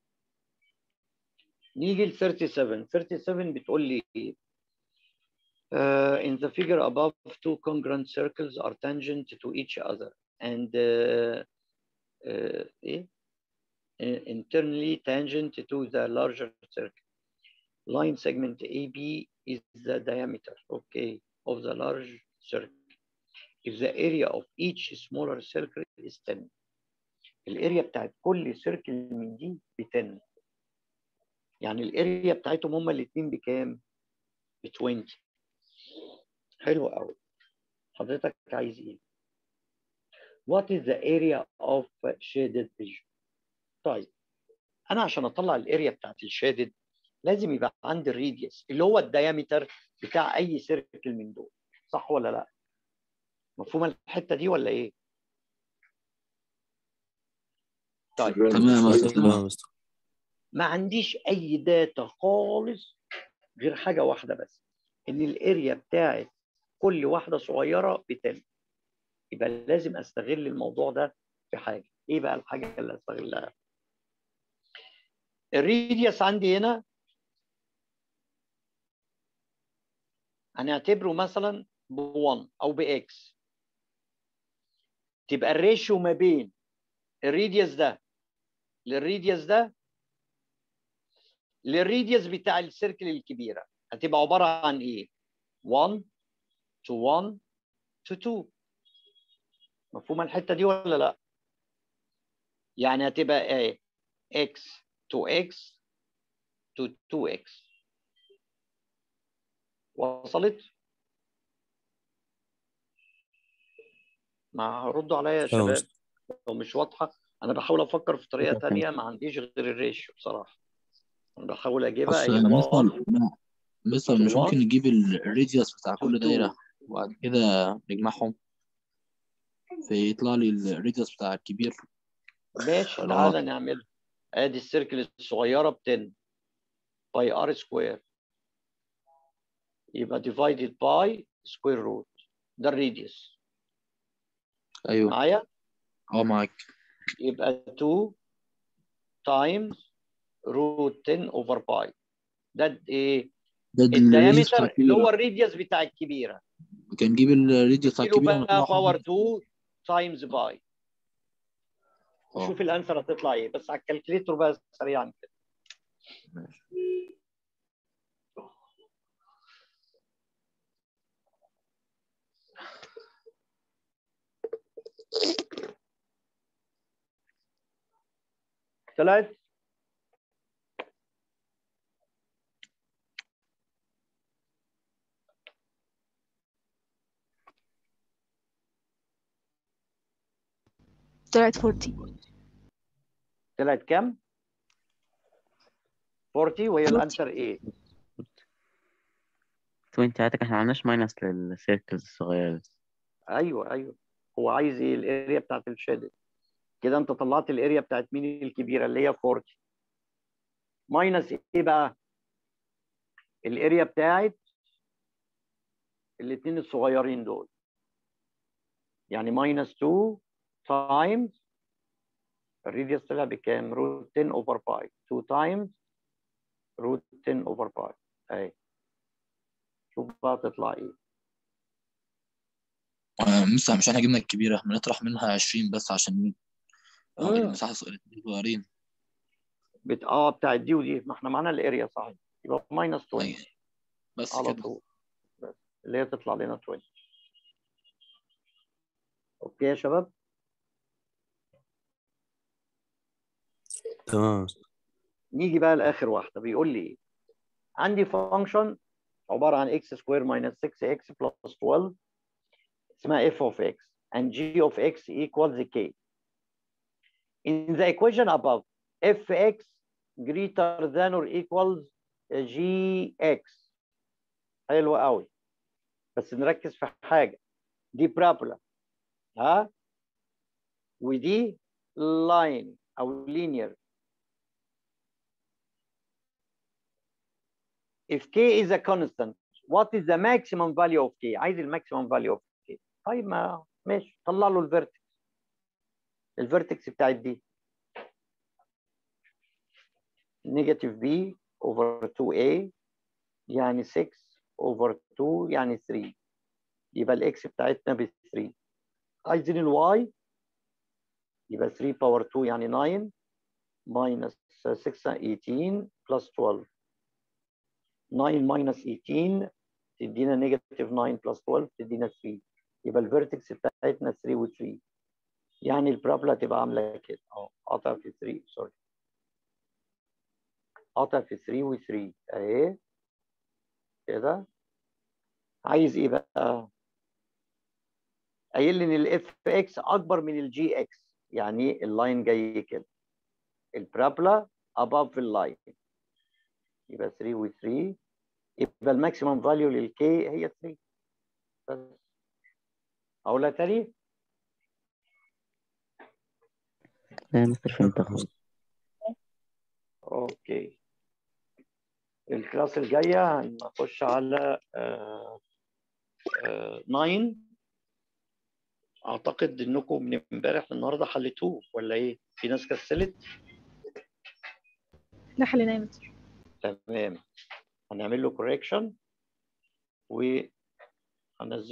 نيجي ل 37 37 بتقول لي ايه Uh, in the figure above, two congruent circles are tangent to each other and uh, uh, إيه؟ Uh, internally tangent to the larger circle. Line segment AB is the diameter, okay, of the large circle. If the area of each smaller circle is 10. الاريا بتاعت كل سيركل من دي ب 10 يعني الاريا بتاعتهم هما الاثنين بكام؟ ب 20 حلو قوي حضرتك عايز ايه؟ What is the area of shaded region؟ طيب انا عشان اطلع الاريا بتاعت الشادد لازم يبقى عندي الريديوس اللي هو الديامتر بتاع اي سيركل من دول صح ولا لا؟ مفهومه الحته دي ولا ايه؟ طيب تمام يا مستر تمام يا تمام مستر ما عنديش اي داتا خالص غير حاجه واحده بس ان الاريا بتاعت كل واحده صغيره ب 10 يبقى لازم استغل الموضوع ده في حاجه ايه بقى الحاجه اللي استغلها الريديوس عندي هنا هنعتبره مثلا ب 1 او باكس تبقى الريشيو ما بين الريديوس ده للريديوس ده للريديوس بتاع السيركل الكبيره هتبقى عباره عن ايه 1 to 1 to 2 مفهومه الحته دي ولا لا يعني هتبقى ايه x to x to 2x وصلت ما ردوا عليا يا تمام يا شباب مستر لو مش واضحه انا بحاول افكر في طريقه تانية ما عنديش غير الريشيو بصراحه انا بحاول اجيبها بص هي يا 1 مستر ما- مستر مش 1 ممكن نجيب الريديوس بتاع to كل 2 دايرة وبعد كده نجمعهم فيطلع لي الريديوس بتاع الكبير ماشي ولا تعالى غلط نعمل ادي السيركل الصغيره ب 10 باي ار سكوير يبقى ديفايدد باي سكوير روت ده الريديوس ايوه معايا اه معاك يبقى 2 تايمز روت 10 اوفر باي ده ايه ده الريديوس بتاع الديامتر اللي هو الكبيرة الريديوس بتاع الكبيره كان نجيب الريديوس بتاع اديله الكبيرة بقى ونطلعهم باور 2 تايمز باي اه وشوف الانسر هتطلع ايه بس على الكالكليتور بقى سريعا كده ماشي طلعت طلعت 40 طلعت كام 40 وهي 40 الانسر ايه 20 عادك احنا ما عملناش ماينس للسيركلز الصغيرة دي. ايوه ايوه هو عايز ايه الاريا بتاعت الشادد كده انت طلعت الاريا بتاعت مين الكبيره اللي هي 40 ماينس ايه بقى الاريا بتاعت الاثنين الصغيرين دول يعني ماينس 2 تايمز الريديوس طلع بكام روت 10 اوفر باي 2 تايمز روت 10 اوفر باي اهي شوف بقى تطلع ايه آه، مستر مش احنا جبنا الكبيرة بنطرح منها 20 بس عشان اه مم. المساحة صغيرين بت... اه بتاعت دي ودي ما احنا معانا الاريا صحيح يبقى ماينس 20 أيوة. بس على كده طول بس اللي هي تطلع لنا 20 اوكي يا شباب تمام يا مستر نيجي بقى لاخر واحده بيقول لي ايه عندي فانكشن عباره عن x سكوير minus 6x plus 12 اسمها f of x and g of x equals k in the equation above fx greater than or equals gx حلو قوي بس نركز في حاجه دي بارابولا ها ودي لاين او linear if k is a constant what is the maximum value of k عايز الماكسيمم value of k طيب ما ماشي طلع له الفيرتكس الفيرتكس بتاعت دي نيجاتيف b over 2a يعني 6 اوفر 2 يعني 3 يبقى الاكس بتاعتنا ب 3 عايزين الواي يبقى 3 باور 2 يعني 9 minus 6 18 plus 12 9 minus 18 تدينا نيجاتيف 9 plus 12 تدينا 3 يبقى الفيرتكس بتاعتنا 3 و 3 يعني البرابلا تبقى عامله كده اه قطع في 3 سوري قطع في 3 و 3 اهي كده عايز ايه بقى؟ قايل لي ان الاف اكس اكبر من الجي اكس يعني اللاين جاي كده البرابلا above اللاين يبقى 3 و 3 يبقى الماكسيمم فاليو للكي هي 3 بس اقولها تاني لا يا مستر فهمت تمام يا مستر اوكي الكلاس الجايه هنخش على آه، آه، 9 اعتقد انكم من امبارح النهارده حليتوه ولا ايه في ناس كسلت لا حلينا يا مستر تمام هنعمل له كوريكشن وهنزل